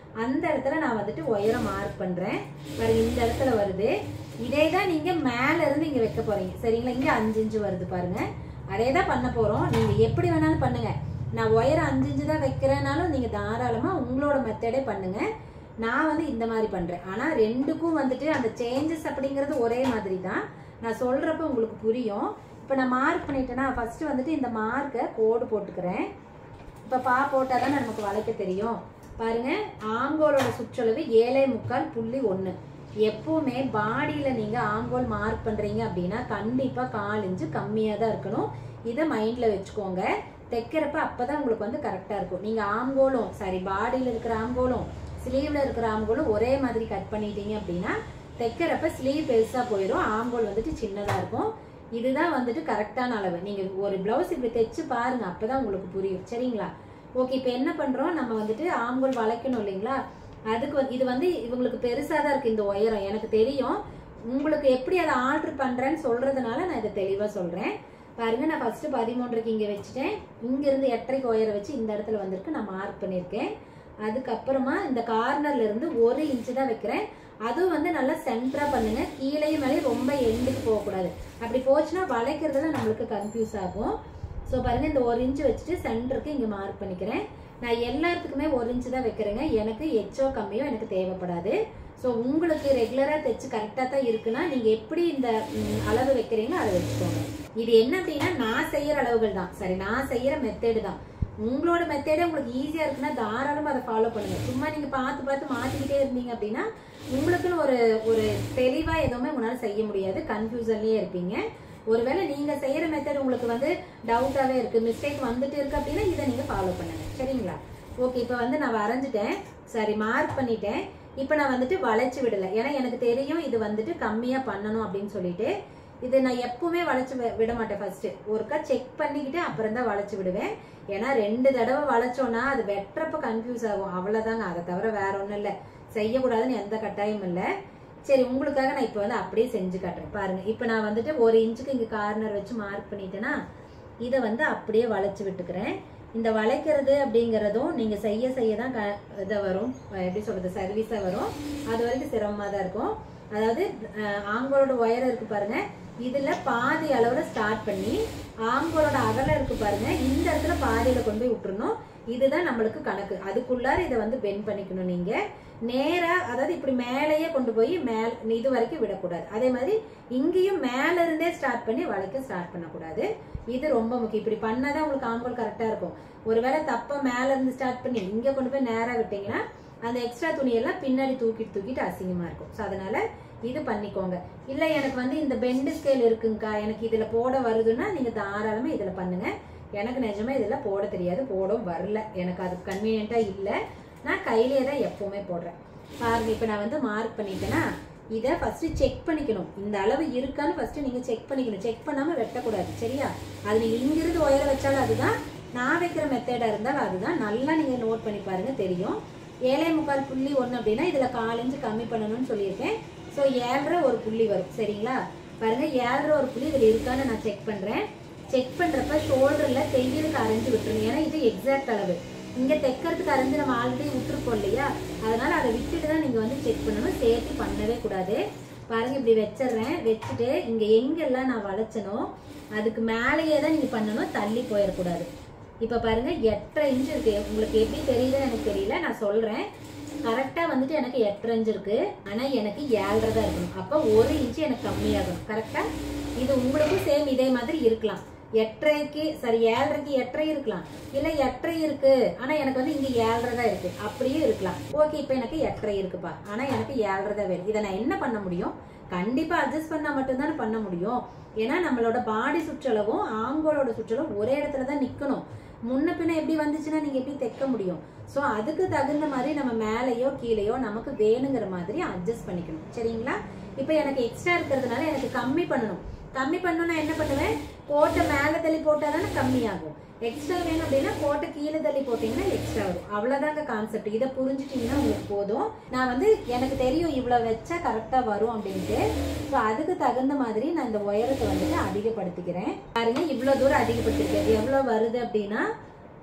அந்த இடத்துல நான் வந்துட்டு உயரம் மார்க் பண்றேன் பாருங்க இந்த இடத்துல வருது இதே தான் நீங்க மேல இருந்து இங்க வைக்க போறீங்க சரிங்களா இங்க அஞ்சு இன்ச்சு வருது பாருங்க அதே தான் பண்ண போறோம் நீங்க எப்படி வேணாலும் பண்ணுங்க நான் உயரம் அஞ்சு இன்ச்சு தான் வைக்கிறேனாலும் நீங்க தாராளமா உங்களோட மெத்தடே பண்ணுங்க நான் வந்து இந்த மாதிரி பண்றேன் ஆனா ரெண்டுக்கும் வந்துட்டு அந்த சேஞ்சஸ் அப்படிங்கிறது ஒரே மாதிரி தான் நான் சொல்றப்ப உங்களுக்கு புரியும் இப்போ நான் மார்க் பண்ணிட்டேன்னா ஃபர்ஸ்ட் வந்துட்டு இந்த மார்க்கை கோடு போட்டுக்கிறேன் இப்போ பா போட்டால் தானே நமக்கு வளைக்க தெரியும் பாருங்க ஆங்கோலோட சுற்றளவு ஏழே முக்கால் புள்ளி ஒன்று எப்பவுமே பாடியில் நீங்கள் ஆங்கோல் மார்க் பண்ணுறீங்க அப்படின்னா கண்டிப்பாக கால் இன்ச்சு கம்மியாக தான் இருக்கணும் இதை மைண்டில் வச்சுக்கோங்க தைக்கிறப்ப அப்போ தான் உங்களுக்கு வந்து கரெக்டாக இருக்கும் நீங்கள் ஆங்கோலும் சாரி பாடியில் இருக்கிற ஆங்கோலும் ஸ்லீவில் இருக்கிற ஆங்கோலும் ஒரே மாதிரி கட் பண்ணிட்டீங்க அப்படின்னா தைக்கிறப்ப ஸ்லீவ் பெருசாக போயிடும் ஆங்கோல் வந்துட்டு சின்னதாக இருக்கும் இதுதான் வந்துட்டு கரெக்டான அளவு நீங்கள் ஒரு ப்ளவுஸ் இப்படி தைச்சு பாருங்க அப்பதான் உங்களுக்கு புரியும் சரிங்களா ஓகே இப்போ என்ன பண்ணுறோம் நம்ம வந்துட்டு ஆங்கோல் வளைக்கணும் இல்லைங்களா அதுக்கு வந்து இது வந்து இவங்களுக்கு பெருசாக தான் இருக்குது இந்த உயரம் எனக்கு தெரியும் உங்களுக்கு எப்படி அதை ஆர்டர் பண்ணுறேன்னு சொல்கிறதுனால நான் இதை தெளிவாக சொல்கிறேன் பாருங்க நான் ஃபஸ்ட்டு பதிமூன்றுக்கு இங்கே வச்சுட்டேன் இங்கேருந்து எட்டரைக்கு உயரம் வச்சு இந்த இடத்துல வந்திருக்கு நான் மார்க் பண்ணியிருக்கேன் அதுக்கப்புறமா இந்த கார்னர்ல இருந்து ஒரு இன்ச்சு தான் வைக்கிறேன் அதுவும் வந்து நல்லா சென்டரா பண்ணுங்க கீழேயும் மேலே ரொம்ப எண்டுக்கு போகக்கூடாது அப்படி போச்சுன்னா வளைக்கிறதுல நம்மளுக்கு கன்ஃபியூஸ் ஆகும் ஸோ பாருங்க இந்த ஒரு இன்ச்சு வச்சுட்டு சென்டருக்கு இங்கே மார்க் பண்ணிக்கிறேன் நான் எல்லாத்துக்குமே ஒரு இன்ச்சு தான் வைக்கிறேங்க எனக்கு எச்சோ கம்மியோ எனக்கு தேவைப்படாது ஸோ உங்களுக்கு ரெகுலராக தைச்சு கரெக்டாக தான் இருக்குன்னா நீங்கள் எப்படி இந்த ம், அளவு வைக்கிறீங்களோ அதை வச்சுக்கோங்க இது என்ன அப்படின்னா நான் செய்யற அளவுகள் தான் சரி நான் செய்யற மெத்தேடு தான் உங்களோட மெத்தேடே உங்களுக்கு ஈஸியாக இருக்குன்னா தாராளமாக அதை ஃபாலோ பண்ணுங்க சும்மா நீங்கள் பார்த்து பார்த்து மாற்றிக்கிட்டே இருந்தீங்க அப்படின்னா உங்களுக்குன்னு ஒரு ஒரு தெளிவாக எதுவுமே உங்களால் செய்ய முடியாது கன்ஃபியூசன்லேயே இருப்பீங்க ஒருவேளை நீங்க செய்யற மெத்தட் உங்களுக்கு வந்து டவுட்டாவே இருக்கு மிஸ்டேக் வந்துட்டு இருக்கு அப்படின்னா இதை நீங்க ஃபாலோ பண்ணுங்க சரிங்களா ஓகே இப்போ வந்து நான் வரைஞ்சிட்டேன் சரி மார்க் பண்ணிட்டேன் இப்போ நான் வந்துட்டு வளைச்சு விடல ஏன்னா எனக்கு தெரியும் இது வந்துட்டு கம்மியா பண்ணணும் அப்படின்னு சொல்லிட்டு இது நான் எப்பவுமே வளைச்சு வி- விட மாட்டேன் ஃபர்ஸ்ட் ஒருக்கா செக் பண்ணிக்கிட்டு அப்புறம் தான் வளைச்சு விடுவேன் ஏன்னா ரெண்டு தடவை வளைச்சோன்னா அது வெட்டுறப்ப கன்ஃபியூஸ் ஆகும் அவ்வளவுதாங்க அதை தவிர வேற ஒண்ணும் இல்லை செய்யக்கூடாதுன்னு எந்த கட்டாயமும் இல்லை சரி உங்களுக்காக நான் இப்போ வந்து அப்படியே செஞ்சு காட்டுறேன் பாருங்க இப்போ நான் வந்துட்டு ஒரு இன்ச்சுக்கு இங்கே கார்னர் வச்சு மார்க் பண்ணிட்டேன்னா இதை வந்து அப்படியே வளைச்சு விட்டுக்கிறேன் இந்த வளைக்கிறது அப்படிங்கிறதும் நீங்க செய்ய செய்ய தான் க இதை வரும் அஹ் எப்படி சொல்றது சர்வீஸாக வரும் அது வரைக்கும் சிரமமாக தான் இருக்கும் அதாவது அஹ், ஆண்களோட உயரம் இருக்கு பாருங்க இதுல பாதி அளவுல ஸ்டார்ட் பண்ணி ஆண்களோட அகலம் இருக்கு பாருங்க இந்த இடத்துல பாதியில கொண்டு போய் விட்டுறணும் இதுதான் நம்மளுக்கு கணக்கு அதுக்குள்ளார இதை வந்து பெண்ட் பண்ணிக்கணும் நீங்க நேரா அதாவது இப்படி மேலேயே கொண்டு போய் மேல் இது வரைக்கும் விடக்கூடாது அதே மாதிரி இங்கேயும் மேல இருந்தே ஸ்டார்ட் பண்ணி வளைக்க ஸ்டார்ட் பண்ணக்கூடாது இது ரொம்ப முக்கியம் இப்படி பண்ணாதான் உங்களுக்கு ஆண்கள் கரெக்டா இருக்கும் ஒருவேளை தப்பா மேல இருந்து ஸ்டார்ட் பண்ணி இங்க கொண்டு போய் நேரா விட்டீங்கன்னா அந்த எக்ஸ்ட்ரா துணியெல்லாம் பின்னாடி தூக்கிட்டு தூக்கிட்டு அசிங்கமா இருக்கும் ஸோ அதனால இது பண்ணிக்கோங்க இல்ல எனக்கு வந்து இந்த பெண்டு ஸ்கேல் இருக்குங்கக்கா எனக்கு இதுல போட வருதுன்னா நீங்க தாராளமா இதுல பண்ணுங்க எனக்கு நிஜமா இதுல போட தெரியாது போடவும் வரல எனக்கு அது கன்வீனியன்ட்டா இல்ல நான் கையிலேயே தான் எப்பவுமே போடுறேன் பாருங்க இப்போ நான் வந்து மார்க் பண்ணிட்டேன்னா இதை ஃபர்ஸ்ட் செக் பண்ணிக்கணும் இந்த அளவு இருக்கான்னு ஃபர்ஸ்ட் நீங்க செக் பண்ணிக்கணும் செக் பண்ணாம வெட்டக்கூடாது சரியா அது நீங்க இங்கிருந்து உயர வச்சாலும் அதுதான் நான் வைக்கிற மெத்தடா இருந்தாலும் அதுதான் நல்லா நீங்க நோட் பண்ணி பாருங்க தெரியும் ஏழே முக்கால் புள்ளி ஒன்று அப்படின்னா இதுல கால் இன்ச்சு கம்மி பண்ணணும்னு சொல்லியிருக்கேன் ஸோ ஏழரை ஒரு புள்ளி வரும் சரிங்களா பாருங்க ஏழரை ஒரு புள்ளி இதுல இருக்கான்னு நான் செக் பண்றேன் செக் பண்றப்ப ஷோல்டர்ல தையலுக்கு அரைஞ்சு விட்டுருங்க ஏன்னா இது எக்ஸாக்ட் அளவு இங்க தைக்கிறதுக்கு அரைஞ்சு நம்ம ஆல்ரெடி விட்டுருப்போம் இல்லையா அதனால அதை விட்டுட்டு தான் நீங்க வந்து செக் பண்ணணும் சேர்த்து பண்ணவே கூடாது பாருங்க இப்படி வச்சிடுறேன் வச்சுட்டு இங்க எங்கெல்லாம் நான் வளைச்சனோ அதுக்கு மேலேயே தான் நீங்க பண்ணணும் தள்ளி போயிடக்கூடாது இப்ப பாருங்க எட்டரை இன்ச் இருக்கு உங்களுக்கு எப்படி தெரியுதுன்னு எனக்கு தெரியல நான் சொல்றேன் கரெக்டா வந்துட்டு எனக்கு எட்டரை இன்ச் இருக்கு ஆனா எனக்கு ஏழரை தான் இருக்கணும் அப்போ ஒரு இன்ச் எனக்கு கம்மியாகணும் கரெக்டா இது உங்களுக்கும் சேம் இதே மாதிரி இருக்கலாம் எட்டரைக்கு சரி ஏழரைக்கு எட்டரை இருக்கலாம் இல்ல எட்டரை இருக்கு ஆனா எனக்கு வந்து இங்க ஏழரை தான் இருக்கு அப்படியும் இருக்கலாம் ஓகே இப்போ எனக்கு எட்டரை இருக்குப்பா ஆனா எனக்கு ஏழரை தான் வேணும் இதை நான் என்ன பண்ண முடியும் கண்டிப்பா அட்ஜஸ்ட் பண்ணா மட்டும்தானே பண்ண முடியும் ஏன்னா நம்மளோட பாடி சுற்றளவும் ஆண்களோட சுற்றளவும் ஒரே இடத்துல தான் நிக்கணும் முன்ன பின்ன எப்படி வந்துச்சுன்னா நீங்க எப்படி தைக்க முடியும் ஸோ அதுக்கு தகுந்த மாதிரி நம்ம மேலேயோ கீழேயோ நமக்கு வேணுங்கிற மாதிரி அட்ஜஸ்ட் பண்ணிக்கணும் சரிங்களா இப்போ எனக்கு எக்ஸ்ட்ரா இருக்கிறதுனால எனக்கு கம்மி பண்ணணும் கம்மி பண்ணணும்னா என்ன பண்ணுவேன் கோட்டை மேலே தள்ளி போட்டால் தானே கம்மியாகும் எக்ஸ்ட்ரா வேணும் அப்படின்னா கோட்டை கீழே தள்ளி போட்டிங்கன்னா எக்ஸ்ட்ரா வரும் அவ்வளோதாங்க கான்செப்ட் இதை புரிஞ்சுட்டீங்கன்னா உங்களுக்கு போதும் நான் வந்து எனக்கு தெரியும் இவ்வளோ வச்சா கரெக்டாக வரும் அப்படின்ட்டு ஸோ அதுக்கு தகுந்த மாதிரி நான் இந்த உயரத்தை வந்துட்டு அதிகப்படுத்திக்கிறேன் பாருங்க இவ்வளோ தூரம் அதிகப்படுத்திருக்கேன் எவ்வளோ வருது அப்படின்னா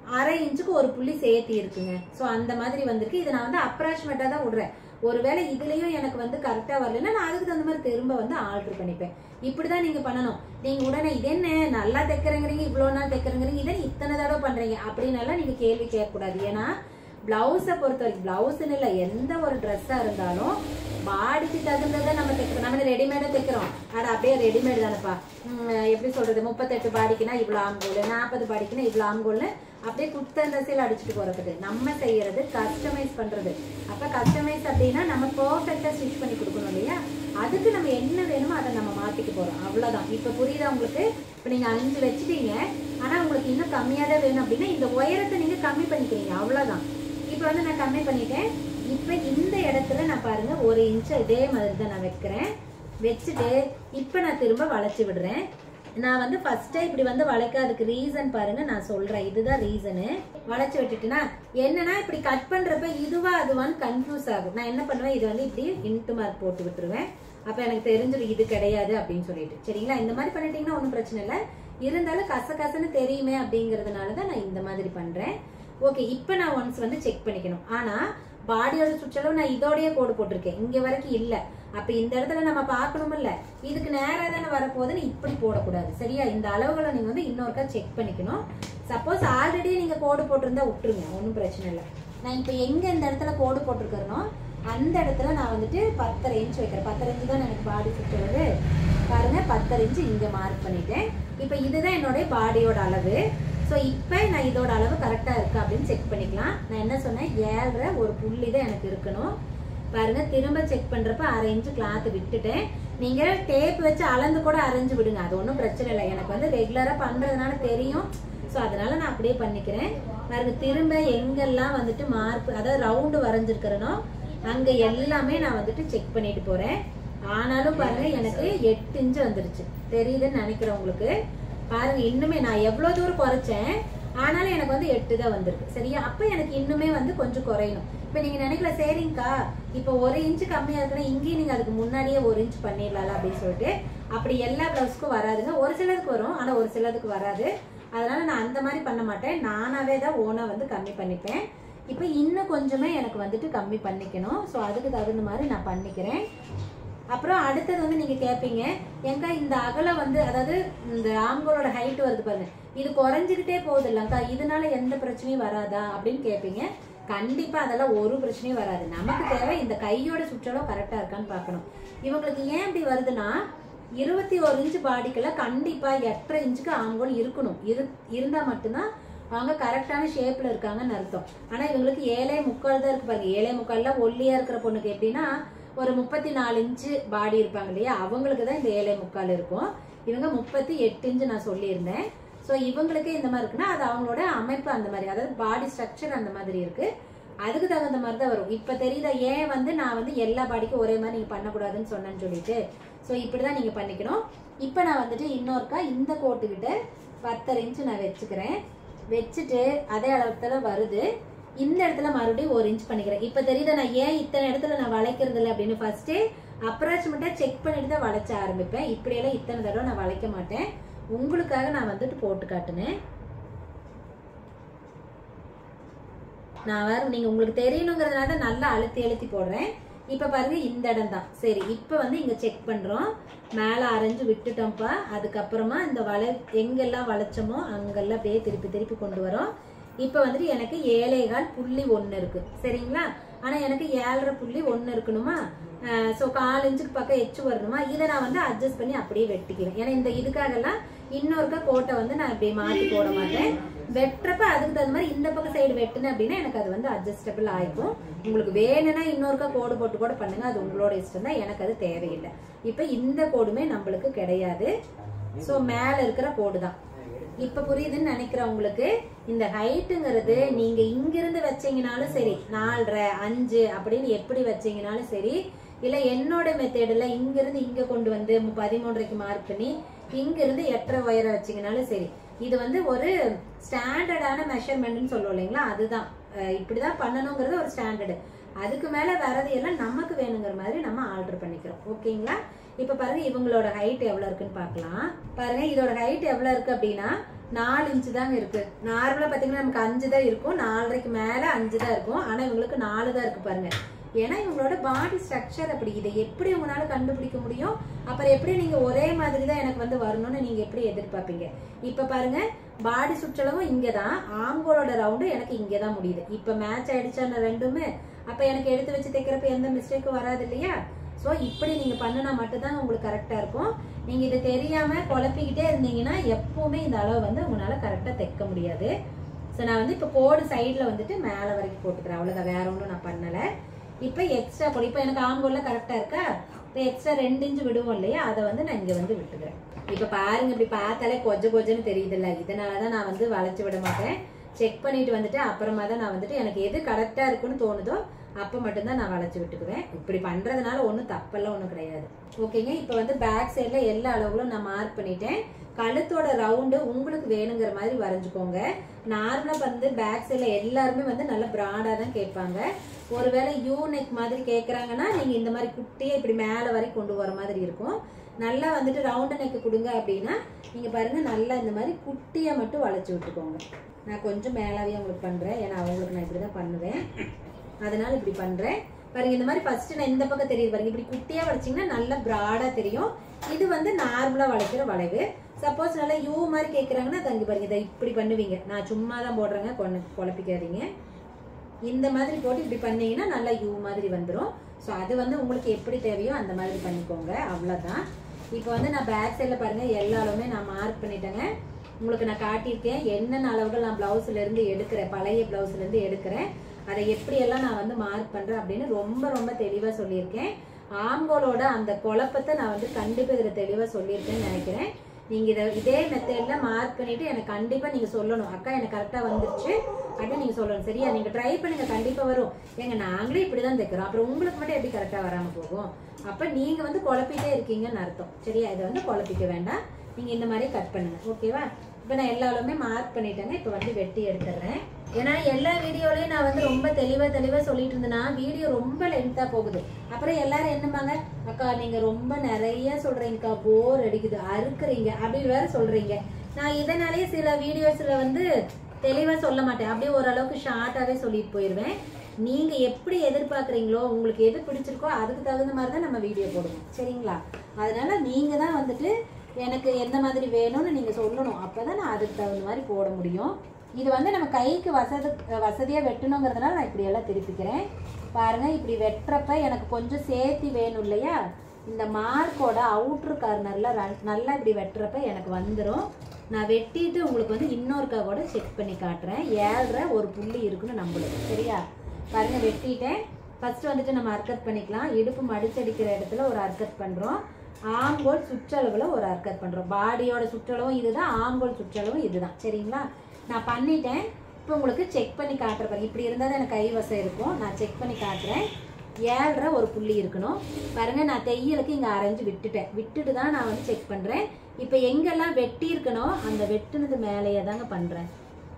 அரை இன்ச்சுக்கு ஒரு புள்ளி சேர்த்து இருக்குங்க ஸோ அந்த மாதிரி வந்திருக்கு இதை நான் வந்து அப்ராக்சிமேட்டாக தான் விடுறேன் ஒருவேளை இதுலயும் எனக்கு வந்து கரெக்டா வரலன்னா நான் அதுக்கு தகுந்த மாதிரி திரும்ப வந்து ஆல்டர் பண்ணிப்பேன் இப்படிதான் நீங்க பண்ணணும் நீங்க உடனே இது என்ன நல்லா தைக்கிறேங்கிறீங்க இவ்வளவு நாள் தைக்கிறேங்கிறீங்க இதை இத்தனை தடவை பண்றீங்க அப்படின்னாலாம் நீங்க கேள்வி கேட்கக்கூடாது ஏன்னா பிளவுஸை பொறுத்த வரைக்கும் பிளவுஸ்ன்னு இல்லை எந்த ஒரு ட்ரெஸ்ஸா இருந்தாலும் பாடிக்கு தகுந்ததை நம்ம தைக்கிறோம் நம்ம ரெடிமேடா தைக்கிறோம் அட அப்படியே ரெடிமேட் தானப்பா உம், எப்படி சொல்றது முப்பத்தெட்டு பாடிக்குனா இவ்வளவு ஆம்கோல் நாற்பது பாடிக்குனா இவ்வளவு ஆம்கோல்னு அப்படியே குத்தந்தசையில் அடிச்சுட்டு போறது நம்ம செய்யறது கஸ்டமைஸ் பண்றது அப்ப கஸ்டமைஸ் அப்படின்னா நம்ம பர்ஃபெக்டா ஸ்டிச் பண்ணி கொடுக்கணும் இல்லையா அதுக்கு நம்ம என்ன வேணுமோ அதை நம்ம மாத்திக்க போறோம் அவ்வளவுதான் இப்ப புரியுதா உங்களுக்கு இப்ப நீங்க அஞ்சு வச்சுட்டீங்க ஆனா உங்களுக்கு இன்னும் கம்மியா தான் வேணும் அப்படின்னா இந்த உயரத்தை நீங்க கம்மி பண்ணிக்கிறீங்க அவ்வளவுதான் இப்ப வந்து நான் கம்மி பண்ணிட்டேன் இப்ப இந்த இடத்துல நான் பாருங்க ஒரு இன்ச் இதே மாதிரி தான் நான் வைக்கிறேன் வச்சுட்டு இப்ப நான் திரும்ப வளைச்சு விடுறேன் நான் வந்து ஃபர்ஸ்டே இப்படி வந்து வளைக்காததுக்கு ரீசன் பாருங்க நான் சொல்றேன் இதுதான் ரீசனு வளைச்சு விட்டுட்டுனா என்னன்னா இப்படி கட் பண்றப்ப இதுவா அதுவான்னு கன்ஃபியூஸ் ஆகும் நான் என்ன பண்ணுவேன் இது வந்து இப்படி இன்ட்டு மார்க் போட்டு விட்டுருவேன் அப்ப எனக்கு தெரிஞ்சிடும் இது கிடையாது அப்படின்னு சொல்லிட்டு சரிங்களா இந்த மாதிரி பண்ணிட்டீங்கன்னா ஒன்றும் பிரச்சனை இல்லை இருந்தாலும் கச கசன்னு தெரியுமே அப்படிங்கறதுனால தான் நான் இந்த மாதிரி பண்றேன் ஓகே இப்போ நான் ஒன்ஸ் வந்து செக் பண்ணிக்கணும் ஆனா பாடியோட சுற்றளவு நான் இதோடயே கோடு போட்டிருக்கேன் இங்க வரைக்கும் இல்ல அப்ப இந்த இடத்துல நம்ம பார்க்கணும்ல இதுக்கு நேரா தானே வரப்போகுதுன்னு இப்படி போடக்கூடாது சரியா இந்த அளவுகளை நீங்க வந்து இன்னொருக்கா செக் பண்ணிக்கணும் சப்போஸ் ஆல்ரெடி நீங்க கோடு போட்டிருந்தா விட்டுருங்க ஒன்றும் பிரச்சனை இல்லை நான் இப்போ எங்க இந்த இடத்துல கோடு போட்டிருக்கிறனோ அந்த இடத்துல நான் வந்துட்டு பத்தரை இன்ச் வைக்கிறேன் பத்தரை இன்ச் தான் எனக்கு பாடி சுற்றுறது பாருங்க பத்தரை இன்ச் இங்க மார்க் பண்ணிட்டேன் இப்போ இதுதான் என்னோட பாடியோட அளவு ஸோ இப்போ நான் இதோட அளவு கரெக்டாக இருக்கா அப்படின்னு செக் பண்ணிக்கலாம் நான் என்ன சொன்னேன் ஏழரை ஒரு புள்ளி தான் எனக்கு இருக்கணும் பாருங்க திரும்ப செக் பண்றப்ப அரை இன்ச்சு கிளாத் விட்டுட்டேன் நீங்க டேப் வச்சு அளந்து கூட அரைஞ்சு விடுங்க அது ஒன்றும் பிரச்சனை இல்லை எனக்கு வந்து ரெகுலரா பண்றதுனால தெரியும் ஸோ அதனால நான் அப்படியே பண்ணிக்கிறேன் பாருங்க திரும்ப எங்கெல்லாம் வந்துட்டு மார்க் அதாவது ரவுண்டு வரைஞ்சிருக்கிறனோ அங்க எல்லாமே நான் வந்துட்டு செக் பண்ணிட்டு போறேன் ஆனாலும் பாருங்க எனக்கு எட்டு இன்ச்சு வந்துருச்சு தெரியுதுன்னு நினைக்கிறேன் உங்களுக்கு பாருங்க இன்னுமே நான் எவ்வளவு தூரம் குறைச்சேன் ஆனாலும் எனக்கு வந்து எட்டு தான் வந்திருக்கு சரியா அப்ப எனக்கு இன்னுமே வந்து கொஞ்சம் குறையணும் இப்ப நீங்க நினைக்கல சரிங்கக்கா இப்ப ஒரு இன்ச்சு கம்மியா இருக்குன்னா இங்கேயும் நீங்க அதுக்கு முன்னாடியே ஒரு இன்ச் பண்ணிடலாம் அப்படின்னு சொல்லிட்டு அப்படி எல்லா பிளவுஸ்க்கும் வராதுங்க ஒரு சிலதுக்கு வரும் ஆனா ஒரு சிலதுக்கு வராது அதனால நான் அந்த மாதிரி பண்ண மாட்டேன் நானாவே தான் ஓனா வந்து கம்மி பண்ணிப்பேன் இப்போ இன்னும் கொஞ்சமே எனக்கு வந்துட்டு கம்மி பண்ணிக்கணும் ஸோ அதுக்கு தகுந்த மாதிரி நான் பண்ணிக்கிறேன் அப்புறம் அடுத்தது வந்து நீங்க கேட்பீங்க எங்க இந்த அகலம் வந்து அதாவது இந்த ஆண்களோட ஹைட் வருது பாருங்க இது குறைஞ்சிக்கிட்டே போகுது இல்லக்கா இதனால எந்த பிரச்சனையும் வராதா அப்படின்னு கேட்பீங்க கண்டிப்பா அதெல்லாம் ஒரு பிரச்சனையும் வராது நமக்கு தேவை இந்த கையோட சுற்றளவு கரெக்டா இருக்கான்னு பார்க்கணும் இவங்களுக்கு ஏன் இப்படி வருதுன்னா இருபத்தி ஒரு இன்ச் பாடிக்கெல்லாம் கண்டிப்பா எட்டரை இன்ச்சுக்கு ஆண்கள் இருக்கணும் இரு இருந்தா மட்டும்தான் அவங்க கரெக்டான ஷேப்ல இருக்காங்கன்னு அர்த்தம் ஆனா இவங்களுக்கு ஏழே முக்கால் தான் இருக்கு பாருங்க ஏழே முக்கால்ல ஒல்லியா இருக்கிற பொண்ணுக்கு எப்படின்னா ஒரு முப்பத்தி நாலு இன்ச்சு பாடி இருப்பாங்க இல்லையா அவங்களுக்கு தான் இந்த ஏழை முக்கால் இருக்கும் இவங்க முப்பத்தி எட்டு இன்ச்சு நான் சொல்லியிருந்தேன் ஸோ இவங்களுக்கு இந்த மாதிரி இருக்குன்னா அது அவங்களோட அமைப்பு அந்த மாதிரி அதாவது பாடி ஸ்ட்ரக்சர் அந்த மாதிரி இருக்கு அதுக்கு தகுந்த மாதிரி தான் வரும் இப்போ தெரியுதா ஏன் வந்து நான் வந்து எல்லா பாடிக்கும் ஒரே மாதிரி நீங்கள் பண்ணக்கூடாதுன்னு சொன்னேன்னு சொல்லிட்டு ஸோ இப்படி தான் நீங்கள் பண்ணிக்கணும் இப்போ நான் வந்துட்டு இன்னொருக்கா இந்த கோட்டுக்கிட்ட பத்தரை இன்ச்சு நான் வச்சுக்கிறேன் வச்சுட்டு அதே அளவுல வருது இந்த இடத்துல மறுபடியும் ஒரு இன்ச் பண்ணிக்கிறேன் இப்போ தெரியுதா நான் ஏன் இத்தனை இடத்துல நான் வளைக்கிறது இல்லை அப்படின்னு ஃபர்ஸ்டே அப்ராக்சிமேட்டா செக் பண்ணிட்டு தான் வளைச்ச ஆரம்பிப்பேன் இப்படியெல்லாம் இத்தனை தடவை நான் வளைக்க மாட்டேன் உங்களுக்காக நான் வந்துட்டு போட்டு காட்டுனேன் நான் வேற நீங்க உங்களுக்கு தெரியணுங்கிறதுனால தான் நல்லா அழுத்தி அழுத்தி போடுறேன் இப்ப பாருங்க இந்த இடம் தான் சரி இப்ப வந்து இங்க செக் பண்றோம் மேல அரைஞ்சு விட்டுட்டோம்ப்பா அதுக்கப்புறமா இந்த வளை எங்கெல்லாம் வளைச்சோமோ அங்கெல்லாம் அப்படியே திருப்பி திருப்பி கொண்டு வரோம் இப்ப வந்துட்டு எனக்கு ஏழேகால் புள்ளி ஒண்ணு இருக்கு சரிங்களா ஆனா எனக்கு ஏழரை புள்ளி ஒண்ணு இருக்கணுமா ஸோ கால் இன்ச்சுக்கு பக்கம் எச்சு வரணுமா இதை நான் வந்து அட்ஜஸ்ட் பண்ணி அப்படியே வெட்டிக்கிறேன் ஏன்னா இந்த இதுக்காகலாம் இன்னொருக்கா கோட்டை வந்து நான் இப்படி மாத்தி போட மாட்டேன் வெட்டுறப்ப அதுக்கு தகுந்த மாதிரி இந்த பக்கம் சைடு வெட்டுனேன் அப்படின்னா எனக்கு அது வந்து அட்ஜஸ்டபிள் ஆயிக்கும் உங்களுக்கு வேணும்னா இன்னொருக்கா கோடு போட்டு கூட பண்ணுங்க அது உங்களோட இஷ்டம் தான் எனக்கு அது தேவையில்லை இப்போ இந்த கோடுமே நம்மளுக்கு கிடையாது ஸோ மேல இருக்கிற கோடு தான் இப்ப புரியுதுன்னு நினைக்கிறேன் உங்களுக்கு இந்த ஹைட்டுங்கிறது நீங்க இங்கிருந்து வச்சீங்கனாலும் சரி நாலரை அஞ்சு அப்படின்னு எப்படி வச்சீங்கனாலும் சரி இல்ல என்னோட மெத்தேடில் இங்கிருந்து இங்க கொண்டு வந்து மு- பதிமூன்றரைக்கு மார்க் பண்ணி இங்கிருந்து எட்டரை உயர வச்சீங்கனாலும் சரி இது வந்து ஒரு ஸ்டாண்டர்டான மெஷர்மெண்ட்னு சொல்லுவோம் இல்லைங்களா அதுதான் அஹ் இப்படிதான் பண்ணணுங்கிறது ஒரு ஸ்டாண்டர்டு அதுக்கு மேல வரது எல்லாம் நமக்கு வேணுங்கிற மாதிரி நம்ம ஆர்டர் பண்ணிக்கிறோம் ஓகேங்களா இப்ப பாருங்க இவங்களோட ஹைட் எவ்வளவு இருக்குன்னு பார்க்கலாம் பாருங்க இதோட ஹைட் எவ்வளவு இருக்கு அப்படின்னா நாலு இன்ச்சு தாங்க இருக்கு நார்மலா பாத்தீங்கன்னா நமக்கு அஞ்சு தான் இருக்கும் நாலரைக்கு மேல அஞ்சு தான் இருக்கும் ஆனா இவங்களுக்கு நாலு தான் இருக்கு பாருங்க ஏன்னா இவங்களோட பாடி ஸ்ட்ரக்சர் அப்படி இதை எப்படி உங்களால கண்டுபிடிக்க முடியும் அப்புறம் எப்படி நீங்க ஒரே மாதிரி தான் எனக்கு வந்து வரணும்னு நீங்க எப்படி எதிர்பார்ப்பீங்க இப்ப பாருங்க பாடி சுற்றளவும் இங்கதான் ஆங்கோலோட ரவுண்டு எனக்கு இங்கே தான் முடியுது இப்ப மேட்ச் ஆயிடுச்சா அந்த ரெண்டுமே அப்ப எனக்கு எடுத்து வச்சு தைக்கிறப்ப எந்த மிஸ்டேக்கும் வராது இல்லையா ஸோ இப்படி நீங்க பண்ணினா மட்டும்தான் உங்களுக்கு கரெக்டா இருக்கும் நீங்க இது தெரியாம குழப்பிக்கிட்டே இருந்தீங்கன்னா எப்பவுமே இந்த அளவு வந்து உங்களால கரெக்டா தைக்க முடியாது ஸோ நான் வந்து இப்போ கோடு சைடில் வந்துட்டு மேலே வரைக்கும் போட்டுக்கிறேன் அவ்வளோதான் வேற ஒன்றும் நான் பண்ணலை இப்போ எக்ஸ்ட்ரா போடு இப்போ எனக்கு ஆங்கோல்ல கரெக்டாக இருக்கா இப்போ எக்ஸ்ட்ரா ரெண்டு இன்ச்சு விடுவோம் இல்லையா அதை வந்து நான் இங்கே வந்து விட்டுக்கிறேன் இப்போ பாருங்க இப்படி பார்த்தாலே கொஜ கொஜன்னு தெரியுதுல்ல இதனால தான் நான் வந்து வளைச்சு விட மாட்டேன் செக் பண்ணிட்டு வந்துட்டு அப்புறமா தான் நான் வந்துட்டு எனக்கு எது கரெக்டாக இருக்குன்னு தோணுதோ அப்போ மட்டும்தான் நான் வளைச்சு விட்டுக்குவேன் இப்படி பண்ணுறதுனால ஒன்றும் தப்பெல்லாம் ஒன்றும் கிடையாது ஓகேங்க இப்போ வந்து பேக் சைடில் எல்லா அளவுகளும் நான் மார்க் பண்ணிட்டேன் கழுத்தோட ரவுண்டு உங்களுக்கு வேணுங்கிற மாதிரி வரைஞ்சுக்கோங்க நார்மலாக வந்து பேக் சைடில் எல்லாருமே வந்து நல்ல ப்ராடாக தான் கேட்பாங்க ஒருவேளை யூ நெக் மாதிரி கேட்குறாங்கன்னா நீங்கள் இந்த மாதிரி குட்டியை இப்படி மேலே வரை கொண்டு வர மாதிரி இருக்கும் நல்லா வந்துட்டு ரவுண்டு நெக்கு கொடுங்க அப்படின்னா நீங்கள் பாருங்கள் நல்லா இந்த மாதிரி குட்டியாக மட்டும் வளைச்சி விட்டுக்கோங்க நான் கொஞ்சம் மேலாவே உங்களுக்கு பண்ணுறேன் ஏன்னா அவங்களுக்கு நான் இப்படி தான் பண்ணுவேன் அதனால இப்படி பண்றேன் பாருங்க இந்த மாதிரி ஃபர்ஸ்ட் நான் இந்த பக்கம் தெரியுது பாருங்க இப்படி குட்டியா வளைச்சிங்கன்னா நல்லா ப்ராடா தெரியும் இது வந்து நார்மலா வளைக்கிற வளைவு சப்போஸ் நல்லா யூ மாதிரி கேட்குறாங்கன்னா தங்கி பாருங்க இதை இப்படி பண்ணுவீங்க நான் சும்மா தான் போடுறேங்க கொண்டு குழப்பிக்காதீங்க இந்த மாதிரி போட்டு இப்படி பண்ணீங்கன்னா நல்லா யூ மாதிரி வந்துடும் ஸோ அது வந்து உங்களுக்கு எப்படி தேவையோ அந்த மாதிரி பண்ணிக்கோங்க அவ்வளோதான் இப்போ வந்து நான் பேக் சைடில் பாருங்க எல்லா அளவுமே நான் மார்க் பண்ணிட்டேங்க உங்களுக்கு நான் காட்டியிருக்கேன் என்னென்ன அளவுகள் நான் பிளவுஸ்ல இருந்து எடுக்கிறேன் பழைய பிளவுஸ்ல இருந்து எடுக்கிறேன் அதை எப்படியெல்லாம் நான் வந்து மார்க் பண்றேன் அப்படின்னு ரொம்ப ரொம்ப தெளிவா சொல்லியிருக்கேன் ஆண்களோட அந்த குழப்பத்தை நான் வந்து கண்டிப்பா இதுல தெளிவா சொல்லியிருக்கேன்னு நினைக்கிறேன் நீங்க இதை இதே மெத்தட்ல மார்க் பண்ணிட்டு எனக்கு கண்டிப்பா நீங்க சொல்லணும் அக்கா எனக்கு கரெக்டா வந்துருச்சு அப்படின்னு நீங்க சொல்லணும் சரியா நீங்க ட்ரை பண்ணுங்க கண்டிப்பா வரும் ஏங்க நாங்களே இப்படிதான் தைக்கிறோம் அப்புறம் உங்களுக்கு மட்டும் எப்படி கரெக்டா வராம போகும் அப்ப நீங்க வந்து குழப்பிட்டே இருக்கீங்கன்னு அர்த்தம் சரியா இதை வந்து குழப்பிக்க வேண்டாம் நீங்க இந்த மாதிரி கட் பண்ணுங்க ஓகேவா இப்போ நான் எல்லா அளவுமே மார்க் பண்ணிட்டேங்க இப்போ வந்து வெட்டி எடுத்துடுறேன் ஏன்னா எல்லா வீடியோலையும் நான் வந்து ரொம்ப தெளிவாக தெளிவாக சொல்லிட்டு இருந்தேன்னா வீடியோ ரொம்ப லென்த்தாக போகுது அப்புறம் எல்லாரும் என்னமாங்க அக்கா நீங்கள் ரொம்ப நிறைய சொல்கிறீங்கக்கா போர் அடிக்குது அறுக்குறீங்க அப்படின்னு வேற சொல்கிறீங்க நான் இதனாலேயே சில வீடியோஸில் வந்து தெளிவாக சொல்ல மாட்டேன் அப்படியே ஓரளவுக்கு ஷார்ட்டாகவே சொல்லிட்டு போயிடுவேன் நீங்கள் எப்படி எதிர்பார்க்குறீங்களோ உங்களுக்கு எது பிடிச்சிருக்கோ அதுக்கு தகுந்த மாதிரி தான் நம்ம வீடியோ போடுவோம் சரிங்களா அதனால நீங்கள் தான் வந்துட்டு எனக்கு எந்த மாதிரி வேணும்னு நீங்கள் சொல்லணும் அப்போ தான் நான் அதுக்கு தகுந்த மாதிரி போட முடியும் இது வந்து நம்ம கைக்கு வசதி வசதியாக வெட்டணுங்கிறதுனால நான் இப்படி எல்லாம் திருப்பிக்கிறேன் பாருங்கள் இப்படி வெட்டுறப்ப எனக்கு கொஞ்சம் சேர்த்தி வேணும் இல்லையா இந்த மார்க்கோட அவுட்ரு கார்னரில் நல்லா இப்படி வெட்டுறப்ப எனக்கு வந்துடும் நான் வெட்டிட்டு உங்களுக்கு வந்து இன்னொருக்கா கூட செக் பண்ணி காட்டுறேன் ஏழ்ரை ஒரு புள்ளி இருக்குன்னு நம்மளுக்கு சரியா பாருங்கள் வெட்டிட்டேன் ஃபர்ஸ்ட் வந்துட்டு நம்ம அர்க்கட் பண்ணிக்கலாம் இடுப்பு மடிச்சடிக்கிற இடத்துல ஒரு அர்க்கட் பண்ணுறோம் ஆங்கோல் சுற்றளவில் ஒரு அர்க்கட் பண்ணுறோம் பாடியோட சுற்றளவும் இதுதான் ஆங்கோல் சுற்றளவும் இதுதான் சரிங்களா நான் பண்ணிட்டேன் இப்போ உங்களுக்கு செக் பண்ணி காட்டுற பாருங்க இப்படி இருந்தால் தான் எனக்கு கைவசம் இருக்கும் நான் செக் பண்ணி காட்டுறேன் ஏழ்ரை ஒரு புள்ளி இருக்கணும் பாருங்க நான் தையலுக்கு இங்கே அரைஞ்சு விட்டுட்டேன் விட்டுட்டு தான் நான் வந்து செக் பண்ணுறேன் இப்போ எங்கெல்லாம் வெட்டி இருக்கணும் அந்த வெட்டுனது மேலேயே தாங்க பண்ணுறேன்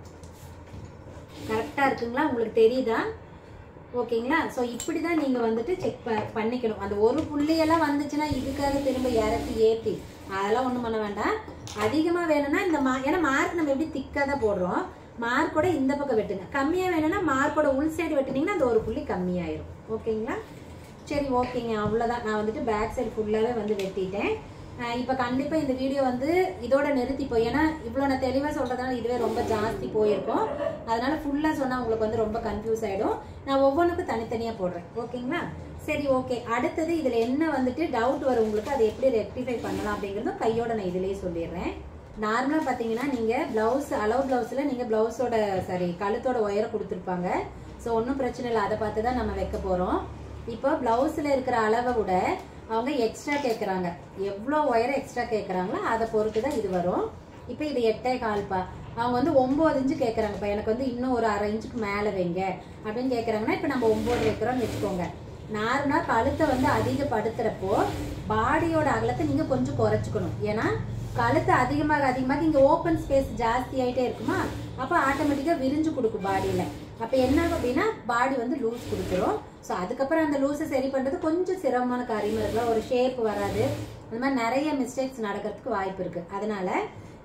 கரெக்டாக இருக்குங்களா உங்களுக்கு தெரியுதா ஓகேங்களா ஸோ இப்படி தான் நீங்கள் வந்துட்டு செக் ப பண்ணிக்கணும் அந்த ஒரு புள்ளியெல்லாம் வந்துச்சுன்னா இதுக்காக திரும்ப இறக்கி ஏற்றி அதெல்லாம் ஒன்றும் பண்ண வேண்டாம் அதிகமாக வேணும்னா இந்த மா ஏன்னா மார்க் நம்ம எப்படி திக்காக தான் போடுறோம் மார்க்கோட இந்த பக்கம் வெட்டுங்க கம்மியாக வேணும்னா மார்க்கோட உள் சைடு வெட்டினீங்கன்னா அந்த ஒரு புள்ளி கம்மியாயிரும் ஓகேங்களா சரி ஓகேங்க அவ்வளோதான் நான் வந்துட்டு பேக் சைடு ஃபுல்லாகவே வந்து வெட்டிட்டேன் இப்போ கண்டிப்பாக இந்த வீடியோ வந்து இதோட நிறுத்திப்போம் ஏன்னா இவ்வளோ நான் தெளிவாக சொல்கிறதுனால இதுவே ரொம்ப ஜாஸ்தி போயிருக்கும் அதனால ஃபுல்லாக சொன்னால் உங்களுக்கு வந்து ரொம்ப கன்ஃபியூஸ் ஆகிடும் நான் ஒவ்வொன்றுக்கும் தனித்தனியாக போடுறேன் ஓகேங்களா சரி ஓகே அடுத்தது இதில் என்ன வந்துட்டு டவுட் வரும் உங்களுக்கு அதை எப்படி ரெக்டிஃபை பண்ணலாம் அப்படிங்கிறதும் கையோட நான் இதிலேயே சொல்லிடுறேன் நார்மலாக பார்த்தீங்கன்னா நீங்கள் ப்ளவுஸ் அளவு ப்ளவுஸில் நீங்கள் ப்ளவுஸோட சாரி கழுத்தோட உயரம் கொடுத்துருப்பாங்க ஸோ ஒன்றும் பிரச்சனை இல்லை அதை பார்த்து தான் நம்ம வைக்க போகிறோம் இப்போ ப்ளவுஸில் இருக்கிற அளவை விட அவங்க எக்ஸ்ட்ரா கேட்குறாங்க எவ்வளோ ஒயரை எக்ஸ்ட்ரா கேட்குறாங்களோ அதை பொறுத்து தான் இது வரும் இப்போ இது எட்டே கால்பா அவங்க வந்து ஒம்பது இன்ச்சு கேட்குறாங்கப்பா எனக்கு வந்து இன்னும் ஒரு அரை இன்ச்சுக்கு மேலே வைங்க அப்படின்னு கேட்குறாங்கன்னா இப்போ நம்ம ஒம்பது வைக்கிறோம்னு வச்சுக்கோங்க நார்மலாக கழுத்தை வந்து அதிகப்படுத்துகிறப்போ பாடியோட அகலத்தை நீங்கள் கொஞ்சம் குறைச்சிக்கணும் ஏன்னா கழுத்து அதிகமாக அதிகமாக இங்கே ஓப்பன் ஸ்பேஸ் ஜாஸ்தி ஆகிட்டே இருக்குமா அப்போ ஆட்டோமேட்டிக்காக விரிஞ்சு கொடுக்கும் பாடியில் அப்போ என்ன ஆகும் அப்படின்னா பாடி வந்து லூஸ் கொடுத்துரும் ஸோ அதுக்கப்புறம் அந்த லூஸை சரி பண்ணுறது கொஞ்சம் சிரமமான காரியமாக இருக்கலாம் ஒரு ஷேப் வராது அந்த மாதிரி நிறைய மிஸ்டேக்ஸ் நடக்கிறதுக்கு வாய்ப்பு இருக்குது அதனால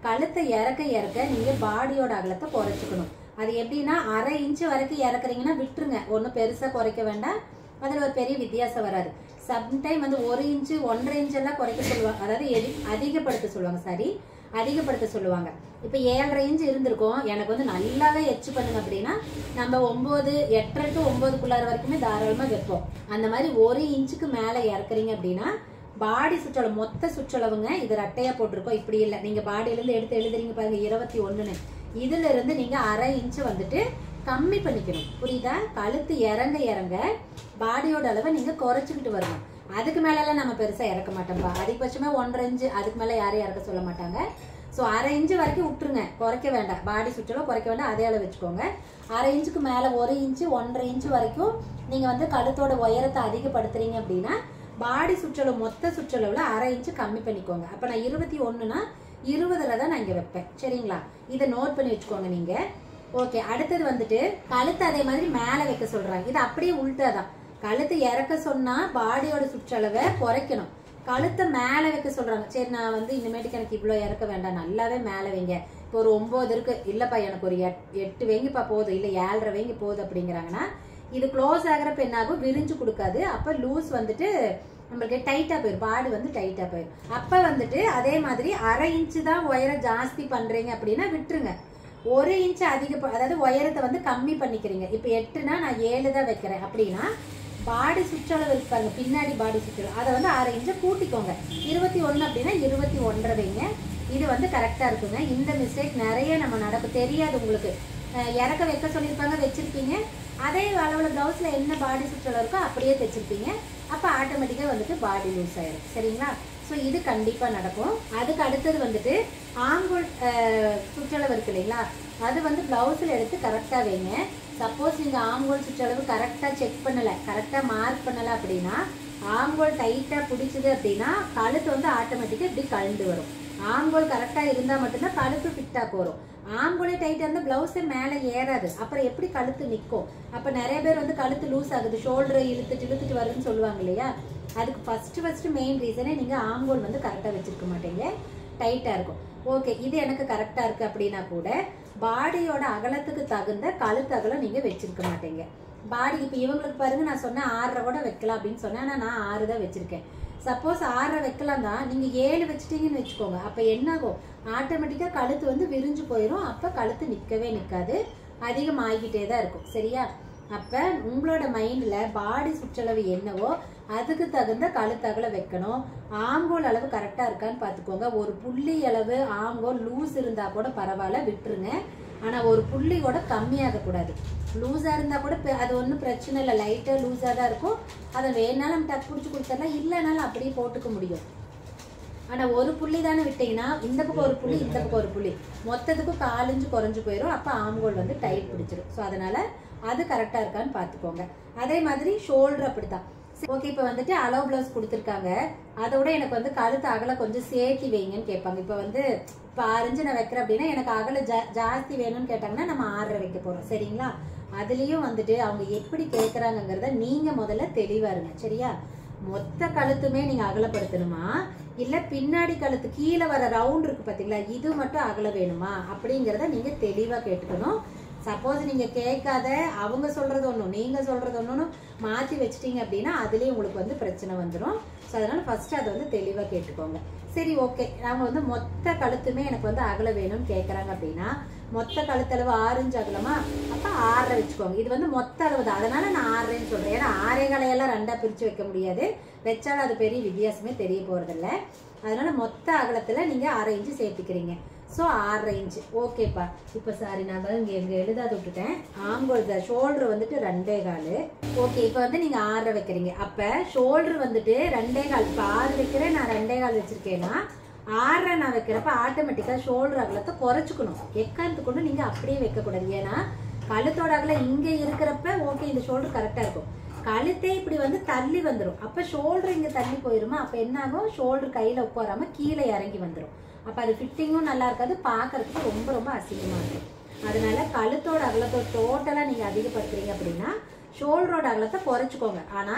கழுத்தை இறக்க இறக்க நீங்க பாடியோட அகலத்தை குறைச்சிக்கணும் அது எப்படின்னா அரை இன்ச்சு வரைக்கும் இறக்குறீங்கன்னா விட்டுருங்க ஒன்றும் பெருசா குறைக்க வேண்டாம் அதுல ஒரு பெரிய வித்தியாசம் வராது சம்டைம் வந்து ஒரு இன்ச்சு ஒன்றரை இன்ச் எல்லாம் குறைக்க சொல்லுவாங்க அதாவது எதி- அதிகப்படுத்த சொல்லுவாங்க சரி அதிகப்படுத்த சொல்லுவாங்க இப்போ ஏழரை இன்ச் இருந்திருக்கும் எனக்கு வந்து நல்லாவே எச்சு பண்ணுங்க அப்படின்னா நம்ம ஒன்பது எட்டரை டு ஒன்பதுக்குள்ளார வரைக்குமே தாராளமா வைப்போம் அந்த மாதிரி ஒரு இன்ச்சுக்கு மேல இறக்குறீங்க அப்படின்னா பாடி சுற்றளவு மொத்த சுற்றளவுங்க இது ரெட்டையா போட்டிருக்கோம் இப்படி இல்லை நீங்க பாடியில இருந்து எடுத்து எழுதுறீங்க பாருங்க இருபத்தி ஒண்ணுன்னு இதுல இருந்து நீங்க அரை இன்ச்சு வந்துட்டு கம்மி பண்ணிக்கணும் புரியுதா கழுத்து இறங்க இறங்க பாடியோட அளவை நீங்க குறைச்சிக்கிட்டு வரணும் அதுக்கு மேலெல்லாம் நம்ம பெருசா இறக்க மாட்டோம்ப்பா அதிகபட்சமா ஒன்றரை இன்ச்சு அதுக்கு மேல யாரையும் இறக்க சொல்ல மாட்டாங்க ஸோ அரை இன்ச்சு வரைக்கும் விட்டுருங்க குறைக்க வேண்டாம் பாடி சுற்றளவு குறைக்க வேண்டாம் அதே அளவு வச்சுக்கோங்க அரை இன்ச்சுக்கு மேல ஒரு இன்ச்சு ஒன்றரை இன்ச்சு வரைக்கும் நீங்க வந்து கழுத்தோட உயரத்தை அதிகப்படுத்துறீங்க அப்படின்னா பாடி சுற்றளவு மொத்த சுற்றளவுல அரை இன்ச்சு கம்மி பண்ணிக்கோங்க அப்ப நான் இருபத்தி ஒண்ணுனா இருபதுல தான் நான் இங்க வைப்பேன் சரிங்களா இதை நோட் பண்ணி வச்சுக்கோங்க நீங்க ஓகே அடுத்தது வந்துட்டு கழுத்து அதே மாதிரி மேல வைக்க சொல்றாங்க இது அப்படியே உள்டாதான் கழுத்து இறக்க சொன்னா பாடியோட சுற்றளவை குறைக்கணும் கழுத்தை மேல வைக்க சொல்றாங்க சரி நான் வந்து இனிமேட்டுக்கு எனக்கு இவ்வளோ இறக்க வேண்டாம் நல்லாவே மேல வைங்க இப்போ ஒரு ஒன்பது இருக்கு இல்லப்பா எனக்கு ஒரு எட்- எட்டு வைங்கப்பா போதும் இல்ல ஏழரை வைங்க போதும் அப்படிங்கிறாங்கன்னா இது க்ளோஸ் ஆகிறப்ப என்ன ஆகும் விரிஞ்சு கொடுக்காது அப்ப லூஸ் வந்துட்டு நம்மளுக்கு டைட்டா போயிடும் பாடு வந்து டைட்டா போயிடும் அப்ப வந்துட்டு அதே மாதிரி அரை இன்ச்சு தான் உயரம் ஜாஸ்தி பண்றீங்க அப்படின்னா விட்டுருங்க ஒரு இன்ச் அதிக அதாவது உயரத்தை வந்து கம்மி பண்ணிக்கிறீங்க இப்ப எட்டுனா நான் ஏழு தான் வைக்கிறேன் அப்படின்னா பாடி சுற்றளவு இருக்கு பாருங்க பின்னாடி பாடி சுற்றளவு அதை வந்து அரை இன்ச்சை கூட்டிக்கோங்க இருபத்தி ஒன்று அப்படின்னா இருபத்தி ஒன்றரை வைங்க இது வந்து கரெக்டாக இருக்குங்க இந்த மிஸ்டேக் நிறைய நம்ம நடக்கும் தெரியாது உங்களுக்கு அஹ் இறக்க வைக்க சொல்லியிருப்பாங்க வச்சிருப்பீங்க அதே அளவில் ப்ளவுஸில் என்ன பாடி சுற்றளவு இருக்கோ அப்படியே தைச்சிருப்பீங்க அப்போ ஆட்டோமேட்டிக்காக வந்துட்டு பாடி லூஸ் ஆயிடும் சரிங்களா ஸோ இது கண்டிப்பாக நடக்கும் அதுக்கு அடுத்தது வந்துட்டு ஆம்பூல் அஹ், சுற்றளவு இருக்கு இல்லைங்களா அது வந்து ப்ளவுஸில் எடுத்து கரெக்டாக வைங்க சப்போஸ் நீங்கள் ஆம்போல் சுற்றளவு கரெக்டாக செக் பண்ணலை கரெக்டாக மார்க் பண்ணலை அப்படின்னா ஆம்போல் டைட்டாக பிடிச்சது அப்படின்னா கழுத்து வந்து ஆட்டோமேட்டிக்காக இப்படி கழண்டு வரும் ஆம்போல் கரெக்டாக இருந்தால் மட்டும்தான் கழுத்து ஃபிட்டாக போகும் ஆம்போலே டைட்டாக இருந்தால் ப்ளவுஸே மேலே ஏறாது அப்புறம் எப்படி கழுத்து நிற்கும் அப்போ நிறைய பேர் வந்து கழுத்து லூஸ் ஆகுது ஷோல்டரை இழுத்துட்டு இழுத்துட்டு வருதுன்னு சொல்லுவாங்க இல்லையா அதுக்கு ஃபர்ஸ்ட் ஃபர்ஸ்ட் மெயின் ரீசனே நீங்கள் ஆம்போல் வந்து கரெக்டாக வச்சிருக்க மாட்டீங்க டைட்டாக இருக்கும் ஓகே இது எனக்கு கரெக்டாக இருக்குது அப்படின்னா கூட பாடியோட அகலத்துக்கு தகுந்த கழுத்து அகலம் நீங்கள் வச்சிருக்க மாட்டீங்க பாடி இப்போ இவங்களுக்கு பாருங்க நான் சொன்னேன் ஆறரை கூட வைக்கலாம் அப்படின்னு சொன்னேன் ஆனால் நான் ஆறு தான் வச்சிருக்கேன் சப்போஸ் ஆறரை வைக்கலாம் தான் நீங்கள் ஏழு வச்சிட்டீங்கன்னு வச்சுக்கோங்க அப்போ என்னாகும் ஆட்டோமேட்டிக்காக கழுத்து வந்து விரிஞ்சு போயிடும் அப்போ கழுத்து நிற்கவே நிற்காது அதிகமாகிக்கிட்டே தான் இருக்கும் சரியா அப்போ உங்களோட மைண்டில் பாடி சுற்றளவு என்னவோ அதுக்கு தகுந்த கழுத்தகல வைக்கணும் ஆங்கோல் அளவு கரெக்டாக இருக்கான்னு பார்த்துக்கோங்க ஒரு புள்ளி அளவு ஆங்கோல் லூஸ் இருந்தால் கூட பரவாயில்ல விட்டுருங்க ஆனால் ஒரு புள்ளி கூட கம்மியாக கூடாது லூஸாக இருந்தால் கூட பெ- அது ஒன்றும் பிரச்சனை இல்லை லைட்டாக லூஸாக தான் இருக்கும் அதை வேணாலும் நம்ம டக் பிடிச்சி கொடுத்தரலாம் இல்லைனாலும் அப்படியே போட்டுக்க முடியும் ஆனா ஒரு புள்ளி தானே விட்டீங்கன்னா இந்த பக்கம் ஒரு புள்ளி இந்த பக்கம் ஒரு புள்ளி மொத்தத்துக்கும் காலஞ்சு குறைஞ்சு போயிடும் அப்ப ஆம்கோல் வந்து டைட் பிடிச்சிடும் ஸோ அதனால அது கரெக்டா இருக்கான்னு பாத்துக்கோங்க அதே மாதிரி ஷோல்டர் அப்படித்தான் ஓகே இப்போ வந்துட்டு அலோ பிளவுஸ் கொடுத்துருக்காங்க அதோட எனக்கு வந்து கழுத்து அகல கொஞ்சம் சேர்த்தி வைங்கன்னு கேட்பாங்க இப்போ வந்து இப்போ ஆரஞ்சு நான் வைக்கிறேன் அப்படின்னா எனக்கு அகல ஜா ஜாஸ்தி வேணும்னு கேட்டாங்கன்னா நம்ம ஆறரை வைக்க போறோம் சரிங்களா அதுலயும் வந்துட்டு அவங்க எப்படி கேட்குறாங்கங்கிறத நீங்க முதல்ல தெளிவா இருங்க சரியா மொத்த கழுத்துமே நீங்க அகலப்படுத்தணுமா இல்ல பின்னாடி கழுத்து கீழே வர ரவுண்ட் இருக்கு பாத்தீங்களா இது மட்டும் அகல வேணுமா அப்படிங்கறத நீங்க தெளிவா கேட்டுக்கணும் சப்போஸ் நீங்க கேட்காத அவங்க சொல்றது ஒண்ணும் நீங்க சொல்றது ஒண்ணும் மாத்தி வச்சிட்டீங்க அப்படின்னா அதுலயே உங்களுக்கு வந்து பிரச்சனை வந்துடும் ஸோ அதனால ஃபர்ஸ்ட் அதை வந்து தெளிவா கேட்டுக்கோங்க சரி ஓகே அவங்க வந்து மொத்த கழுத்துமே எனக்கு வந்து அகல வேணும்னு கேட்குறாங்க அப்படின்னா மொத்த கழுத்தளவு ஆரஞ்சு அகலமா அப்ப ஆறரை வச்சுக்கோங்க இது வந்து மொத்த அளவு தான் அதனால நான் ஆறரைன்னு சொல்றேன் ஏன்னா ஆறே காலையெல்லாம் ரெண்டா பிரிச்சு வைக்க முடியாது வச்சாலும் அது பெரிய வித்தியாசமே தெரிய போறதில்ல அதனால மொத்த அகலத்துல நீங்க அரை இன்ச்சு சேர்த்துக்கிறீங்க ஸோ ஆறரை இன்ச்சு ஓகேப்பா இப்போ சாரி நான் தான் இங்கே இங்கே எழுதாத விட்டுட்டேன் ஆங்கோல் ஷோல்டர் வந்துட்டு ரெண்டே கால் ஓகே இப்போ வந்து நீங்கள் ஆறரை வைக்கிறீங்க அப்போ ஷோல்டர் வந்துட்டு ரெண்டே கால் இப்போ ஆறு வைக்கிறேன் நான் ரெண்டே கால் வச்சிருக்கேன்னா ஆறரை நான் வைக்கிறப்ப ஆட்டோமேட்டிக்காக ஷோல்டர் அகலத்தை குறைச்சிக்கணும் எக்காரணத்து கொண்டு நீங்கள் அப்படியே வைக்கக்கூடாது ஏன்னா கழுத்தோட அகலம் இங்கே இருக்கிறப்ப ஓகே இந்த ஷோல்டர் கரெக்டாக இருக்கும் கழுத்தே இப்படி வந்து தள்ளி வந்துடும் அப்போ ஷோல்டர் இங்கே தள்ளி போயிருமா அப்போ என்ன ஆகும் ஷோல்டர் கையில் உட்காராம கீழே இறங்கி வந்துடும் அப்போ அது ஃபிட்டிங்கும் நல்லா இருக்காது பார்க்கறதுக்கு ரொம்ப ரொம்ப அசிங்கமாக இருக்கும் அதனால கழுத்தோட அகலத்தோட டோட்டலாக நீங்கள் அதிகப்படுத்துறீங்க அப்படின்னா ஷோல்டரோட அகலத்தை குறைச்சிக்கோங்க ஆனால்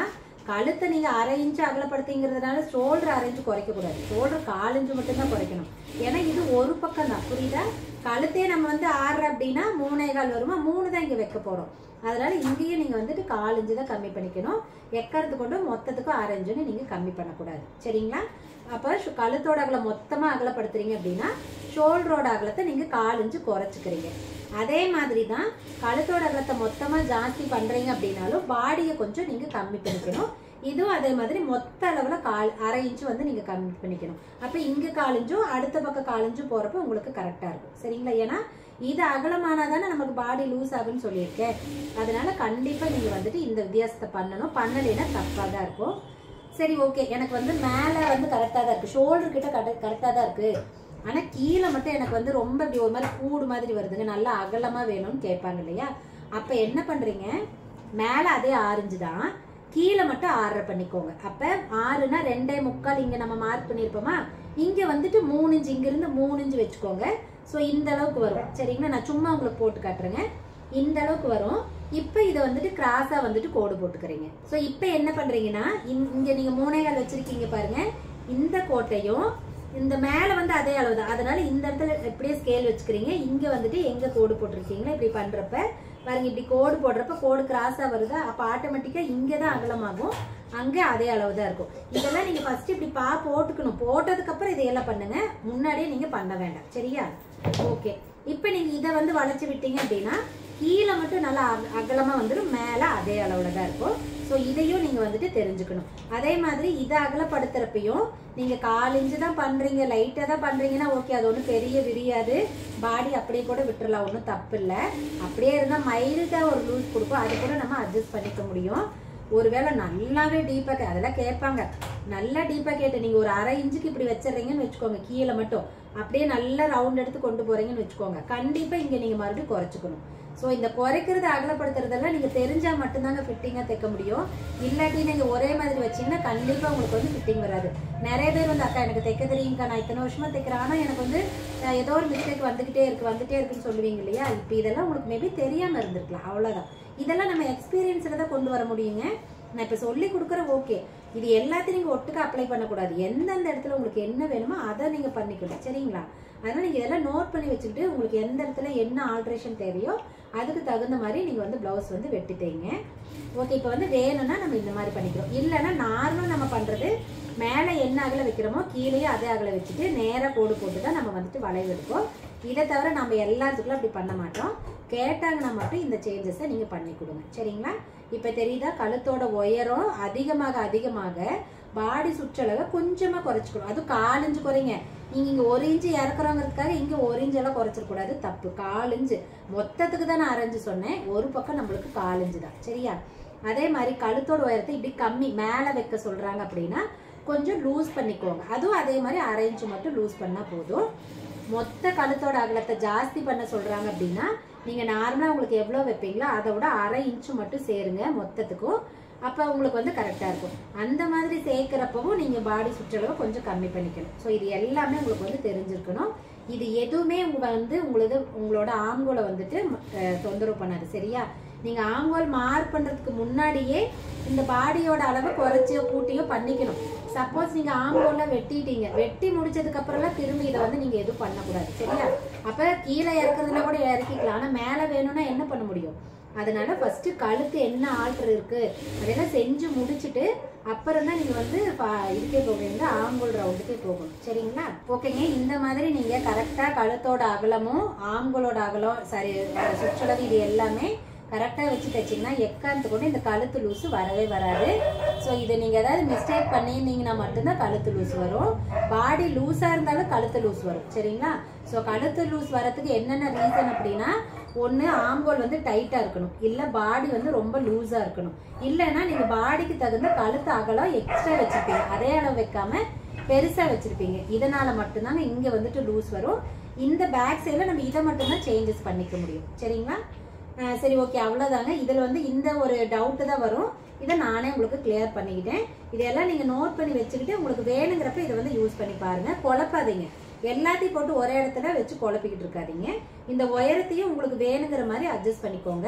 கழுத்தை நீங்க அரை இன்ச்சு அகலப்படுத்திங்கிறதுனால ஷோல்டர் அரை இன்ச்சு குறைக்க கூடாது ஷோல்டர் கால் இன்ச்சு மட்டும்தான் குறைக்கணும் ஏன்னா இது ஒரு பக்கம் தான் புரியுதா கழுத்தே நம்ம வந்து ஆறு அப்படின்னா மூணே கால் வருமா மூணு தான் இங்க வைக்க போறோம் அதனால இங்கேயும் நீங்க வந்துட்டு கால் இன்ச்சு தான் கம்மி பண்ணிக்கணும் எக்கறது கொண்டு மொத்தத்துக்கும் அரை இன்ச்சுன்னு நீங்க கம்மி பண்ணக்கூடாது சரிங்களா அப்போ ஷு- கழுத்தோட அகலம் மொத்தமா அகலப்படுத்துறீங்க அப்படின்னா ஷோல்டரோட அகலத்தை நீங்க கால் இன்ச்சு குறைச்சிக்கிறீங்க அதே மாதிரி தான் கழுத்தோட அகலத்தை மொத்தமா ஜாஸ்தி பண்றீங்க அப்படின்னாலும் பாடியை கொஞ்சம் நீங்க கம்மி பண்ணிக்கணும் இதுவும் அதே மாதிரி மொத்த அளவுல கால் அரை இன்ச்சு வந்து நீங்க கம்மி பண்ணிக்கணும் அப்ப இங்க கால் இன்ச்சும் அடுத்த பக்கம் கால் இன்ச்சும் போறப்ப உங்களுக்கு கரெக்டா இருக்கும் சரிங்களா ஏன்னா இது அகலமானாதானே நமக்கு பாடி லூஸ் ஆகுன்னு சொல்லியிருக்கேன் அதனால கண்டிப்பா நீங்க வந்துட்டு இந்த வித்தியாசத்தை பண்ணணும் பண்ணலைன்னா தப்பா தான் இருக்கும் சரி ஓகே எனக்கு வந்து மேலே வந்து கரெக்டாக தான் இருக்குது ஷோல்டர் கிட்ட கரெக்ட் கரெக்டாக தான் இருக்குது ஆனால் கீழே மட்டும் எனக்கு வந்து ரொம்ப இப்படி ஒரு மாதிரி கூடு மாதிரி வருதுங்க நல்லா அகலமாக வேணும்னு கேட்பாங்க இல்லையா அப்போ என்ன பண்ணுறீங்க மேலே அதே ஆரஞ்சு தான் கீழே மட்டும் ஆறரை பண்ணிக்கோங்க அப்போ ஆறுனா ரெண்டே முக்கால் இங்கே நம்ம மார்க் பண்ணியிருப்போமா இங்கே வந்துட்டு மூணு இன்ச்சு இங்கிருந்து மூணு இன்ச்சு வச்சுக்கோங்க ஸோ இந்த அளவுக்கு வரும் சரிங்களா நான் சும்மா உங்களுக்கு போட்டு காட்டுறேங்க இந்த அளவுக்கு வரும் இப்போ இதை வந்துட்டு கிராஸா வந்துட்டு கோடு போட்டுக்கிறீங்க ஸோ இப்போ என்ன பண்றீங்கன்னா இங்க- இங்க நீங்க மூணே கால் வச்சிருக்கீங்க பாருங்க இந்த கோட்டையும் இந்த மேல வந்து அதே அளவு தான் அதனால இந்த இடத்துல எப்படியே ஸ்கேல் வச்சுக்கிறீங்க இங்க வந்துட்டு எங்க கோடு போட்டிருக்கீங்களோ இப்படி பண்றப்ப பாருங்க இப்படி கோடு போடுறப்ப கோடு கிராஸா வருதா அப்ப ஆட்டோமேட்டிக்கா இங்க தான் அகலமாகும் அங்க அதே அளவு தான் இருக்கும் இதெல்லாம் நீங்க ஃபர்ஸ்ட் இப்படி பா போட்டுக்கணும் போட்டதுக்கு அப்புறம் இதையெல்லாம் பண்ணுங்க முன்னாடியே நீங்க பண்ண வேண்டாம் சரியா ஓகே இப்போ நீங்க இதை வந்து வளைச்சு விட்டீங்க அப்படின்னா கீழே மட்டும் நல்லா அக- அகலமா வந்துடும் மேல அதே அளவுல தான் இருக்கும் ஸோ இதையும் நீங்க வந்துட்டு தெரிஞ்சுக்கணும் அதே மாதிரி இதை அகலப்படுத்துறப்பையும் நீங்க கால் இன்ச்சு தான் பண்றீங்க லைட்டா தான் பண்றீங்கன்னா ஓகே அது ஒன்றும் பெரிய விரியாது பாடி அப்படியே கூட விட்டுறலாம் ஒன்றும் தப்பு இல்லை அப்படியே இருந்தா மைல்டா ஒரு லூஸ் கொடுக்கும் அது கூட நம்ம அட்ஜஸ்ட் பண்ணிக்க முடியும் ஒருவேளை நல்லாவே டீப்பாக அதெல்லாம் கேட்பாங்க நல்லா டீப்பாக கேட்டு நீங்கள் ஒரு அரை இன்ச்சுக்கு இப்படி வச்சிடுறீங்கன்னு வச்சுக்கோங்க கீழே மட்டும் அப்படியே நல்லா ரவுண்ட் எடுத்து கொண்டு போறீங்கன்னு வச்சுக்கோங்க கண்டிப்பாக இங்கே நீங்கள் மறுபடியும் குறைச்சிக்கணும் ஸோ இந்த குறைக்கிறது அகலப்படுத்துறதெல்லாம் நீங்கள் தெரிஞ்சால் மட்டும்தாங்க ஃபிட்டிங்காக தைக்க முடியும் இல்லாட்டி நீங்கள் ஒரே மாதிரி வச்சீங்கன்னா கண்டிப்பாக உங்களுக்கு வந்து ஃபிட்டிங் வராது நிறைய பேர் வந்து அக்கா எனக்கு தைக்க தெரியுங்கக்கா நான் இத்தனை வருஷமா தைக்கிறேன் ஆனால் எனக்கு வந்து அஹ், ஏதோ ஒரு மிஸ்டேக் வந்துகிட்டே இருக்கு வந்துட்டே இருக்குன்னு சொல்லுவீங்க இல்லையா இப்போ இதெல்லாம் உங்களுக்கு மேபி தெரியாமல் இருந்திருக்கலாம் அவ்வளோதான் இதெல்லாம் நம்ம எக்ஸ்பீரியன்ஸில் தான் கொண்டு வர முடியுங்க நான் இப்போ சொல்லி கொடுக்குற ஓகே இது எல்லாத்தையும் நீங்கள் ஒட்டுக்க அப்ளை பண்ணக்கூடாது எந்தெந்த இடத்துல உங்களுக்கு என்ன வேணுமோ அதை நீங்கள் பண்ணிக்கணும் சரிங்களா அதனால நீங்கள் இதெல்லாம் நோட் பண்ணி வச்சுக்கிட்டு உங்களுக்கு எந்த இடத்துல என்ன ஆல்ட்ரேஷன் தேவையோ அதுக்கு தகுந்த மாதிரி நீங்கள் வந்து ப்ளவுஸ் வந்து வெட்டி தைங்க ஓகே இப்போ வந்து வேணும்னா நம்ம இந்த மாதிரி பண்ணிக்கிறோம் இல்லைன்னா நார்மல் நம்ம பண்ணுறது மேலே என்ன அகல வைக்கிறோமோ கீழேயே அதே அகல வச்சுட்டு நேராக கோடு போட்டு தான் நம்ம வந்துட்டு வளைவு எடுப்போம் இதை தவிர நம்ம எல்லாத்துக்குள்ள அப்படி பண்ண மாட்டோம் கேட்டாங்கன்னா மட்டும் இந்த சேஞ்சஸை நீங்கள் பண்ணி கொடுங்க சரிங்களா இப்போ தெரியுதா கழுத்தோட உயரம் அதிகமாக அதிகமாக பாடி சுற்றளவை கொஞ்சமாக குறைச்சிக்கணும் அதுவும் கால் இன்ச்சு குறைங்க நீங்கள் இங்கே ஒரு இன்ச்சு இறக்குறோங்கிறதுக்காக இங்கே ஒரு இன்ச்சு எல்லாம் குறைச்சிடக்கூடாது தப்பு கால் இன்ச்சு மொத்தத்துக்கு தான் நான் அரைஞ்சு சொன்னேன் ஒரு பக்கம் நம்மளுக்கு கால் இன்ச்சு தான் சரியா அதே மாதிரி கழுத்தோட உயரத்தை இப்படி கம்மி மேலே வைக்க சொல்கிறாங்க அப்படின்னா கொஞ்சம் லூஸ் பண்ணிக்கோங்க அதுவும் அதே மாதிரி அரை இன்ச்சு மட்டும் லூஸ் பண்ணால் போதும் மொத்த கழுத்தோட அகலத்தை ஜாஸ்தி பண்ண சொல்றாங்க அப்படின்னா நீங்க நார்மலா உங்களுக்கு எவ்வளவு வைப்பீங்களோ அதை விட அரை இன்ச்சு மட்டும் சேருங்க மொத்தத்துக்கும் அப்ப உங்களுக்கு வந்து கரெக்டா இருக்கும் அந்த மாதிரி சேர்க்கிறப்பவும் நீங்க பாடி சுற்றளவை கொஞ்சம் கம்மி பண்ணிக்கணும் ஸோ இது எல்லாமே உங்களுக்கு வந்து தெரிஞ்சிருக்கணும் இது எதுவுமே உங்க வந்து உங்களது உங்களோட ஆங்கோலை வந்துட்டு அஹ், தொந்தரவு பண்ணாது சரியா நீங்க ஆங்கோல் மார்க் பண்றதுக்கு முன்னாடியே இந்த பாடியோட அளவை குறைச்சியோ கூட்டியோ பண்ணிக்கணும் சப்போஸ் நீங்க ஆங்கோல்ல வெட்டிட்டீங்க வெட்டி முடிச்சதுக்கு அப்புறம்லாம் திரும்பி இதை வந்து நீங்க எதுவும் பண்ணக்கூடாது சரியா அப்ப கீழே இறக்குறதுல கூட இறக்கிக்கலாம் ஆனா மேல வேணும்னா என்ன பண்ண முடியும் அதனால ஃபர்ஸ்ட் கழுத்து என்ன ஆல்டர் இருக்கு அதெல்லாம் செஞ்சு முடிச்சிட்டு அப்புறம் தான் நீங்க வந்து பா- இதுக்கே போவீங்க ஆங்கோல் ரவுண்டுக்கே போகணும் சரிங்களா ஓகேங்க இந்த மாதிரி நீங்க கரெக்டா கழுத்தோட அகலமும் ஆங்கோலோட அகலம் சரி அஹ் சுற்றளவு இது எல்லாமே கரெக்டாக வச்சு தைச்சிங்கன்னா எக்காந்து கூட இந்த கழுத்து லூசு வரவே வராது ஸோ இதை நீங்கள் ஏதாவது மிஸ்டேக் பண்ணியிருந்தீங்கன்னா மட்டும்தான் கழுத்து லூஸ் வரும் பாடி லூஸாக இருந்தாலும் கழுத்து லூஸ் வரும் சரிங்களா ஸோ கழுத்து லூஸ் வரதுக்கு என்னென்ன ரீசன் அப்படின்னா ஒன்று ஆம்போல் வந்து டைட்டாக இருக்கணும் இல்லை பாடி வந்து ரொம்ப லூஸாக இருக்கணும் இல்லைன்னா நீங்கள் பாடிக்கு தகுந்த கழுத்து அகலம் எக்ஸ்ட்ரா வச்சுருப்பீங்க அதே அளவு வைக்காம பெருசாக வச்சுருப்பீங்க இதனால மட்டும்தாங்க இங்கே வந்துட்டு லூஸ் வரும் இந்த பேக் சைடில் நம்ம இதை மட்டும்தான் சேஞ்சஸ் பண்ணிக்க முடியும் சரிங்களா அஹ் சரி ஓகே அவ்வளோதாங்க இதில் வந்து இந்த ஒரு டவுட்டு தான் வரும் இதை நானே உங்களுக்கு கிளியர் பண்ணிக்கிட்டேன் இதெல்லாம் நீங்கள் நோட் பண்ணி வச்சுக்கிட்டு உங்களுக்கு வேணுங்கிறப்ப இதை வந்து யூஸ் பண்ணி பாருங்க குழப்பாதீங்க எல்லாத்தையும் போட்டு ஒரே இடத்துல வச்சு குழப்பிக்கிட்டு இருக்காதீங்க இந்த உயரத்தையும் உங்களுக்கு வேணுங்கிற மாதிரி அட்ஜஸ்ட் பண்ணிக்கோங்க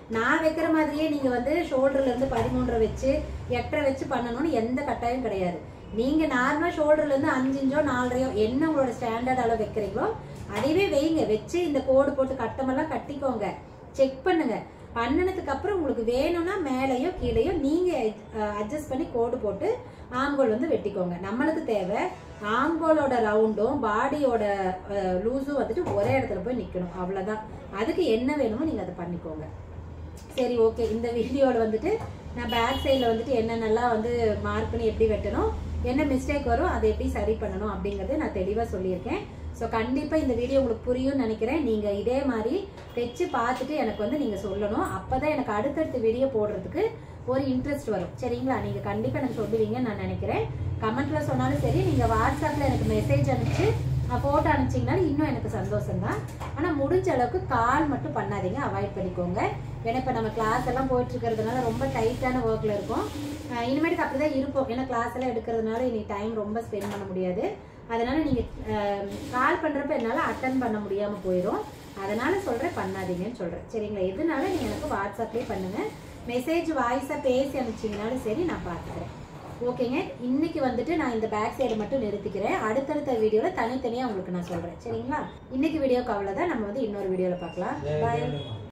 நான் வைக்கிற மாதிரியே நீங்க வந்து ஷோல்டர்ல இருந்து பதிமூன்றரை வச்சு எட்டரை வச்சு பண்ணணும்னு எந்த கட்டாயம் கிடையாது நீங்க நார்மலா ஷோல்டர்ல இருந்து அஞ்சு இன்ச்சோ நாலரையோ என்ன உங்களோட ஸ்டாண்டர்ட் அளவு வைக்கிறீங்களோ அதையவே வைங்க வச்சு இந்த கோடு போட்டு கட்டமெல்லாம் கட்டிக்கோங்க செக் பண்ணுங்க பண்ணினதுக்கு அப்புறம் உங்களுக்கு வேணும்னா மேலேயோ கீழேயோ நீங்க அட்ஜஸ்ட் பண்ணி கோடு போட்டு ஆம்கோல் வந்து வெட்டிக்கோங்க நம்மளுக்கு தேவை ஆம்கோலோட ரவுண்டும் பாடியோட லூஸும் வந்துட்டு ஒரே இடத்துல போய் நிக்கணும் அவ்வளவுதான் அதுக்கு என்ன வேணுமோ நீங்க அதை பண்ணிக்கோங்க சரி ஓகே இந்த வீடியோல வந்துட்டு நான் பேக் சைடில் வந்துட்டு என்னென்னலாம் வந்து மார்க் பண்ணி எப்படி வெட்டணும் என்ன மிஸ்டேக் வரும் அதை எப்படி சரி பண்ணணும் அப்படிங்கறத நான் தெளிவாக சொல்லியிருக்கேன் ஸோ கண்டிப்பாக இந்த வீடியோ உங்களுக்கு புரியும்னு நினைக்கிறேன் நீங்கள் இதே மாதிரி தைச்சு பார்த்துட்டு எனக்கு வந்து நீங்கள் சொல்லணும் அப்போ தான் எனக்கு அடுத்தடுத்த வீடியோ போடுறதுக்கு ஒரு இன்ட்ரெஸ்ட் வரும் சரிங்களா நீங்கள் கண்டிப்பாக எனக்கு சொல்லுவீங்கன்னு நான் நினைக்கிறேன் கமெண்ட்டில் சொன்னாலும் சரி நீங்கள் வாட்ஸ்அப்பில் எனக்கு மெசேஜ் அனுப்பிச்சு ஃபோட்டோ அனுப்பிச்சிங்கனாலும் இன்னும் எனக்கு சந்தோஷம் தான் ஆனால் முடிஞ்ச அளவுக்கு கால் மட்டும் பண்ணாதீங்க அவாய்ட் பண்ணிக்கோங்க ஏன்னா இப்போ நம்ம கிளாஸ் எல்லாம் போயிட்டு இருக்கிறதுனால ரொம்ப டைட்டான ஒர்க்கில் இருக்கும் அஹ் இனிமேட்டுக்கு அப்படி தான் இருப்போம் ஏன்னா கிளாஸ் எல்லாம் எடுக்கிறதுனால இனி டைம் ரொம்ப ஸ்பெண்ட் பண்ண முடியாது அதனால நீங்கள் கால் பண்ணுறப்ப என்னால் அட்டன் பண்ண முடியாமல் போயிடும் அதனால சொல்கிறேன் பண்ணாதீங்கன்னு சொல்கிறேன் சரிங்களா எதுனால நீங்கள் எனக்கு வாட்ஸ்அப்லேயே பண்ணுங்கள் மெசேஜ் வாய்ஸாக பேசி அனுப்பிச்சிங்கனாலும் சரி நான் பார்த்துக்கிறேன் ஓகேங்க இன்னைக்கு வந்துட்டு நான் இந்த பேக் சைடு மட்டும் நிறுத்திக்கிறேன் அடுத்தடுத்த வீடியோவில் தனித்தனியாக உங்களுக்கு நான் சொல்கிறேன் சரிங்களா இன்னைக்கு வீடியோக்கு அவ்வளோதான் நம்ம வந்து இன்னொரு வீடியோவில் பார்க்கலாம் பாய்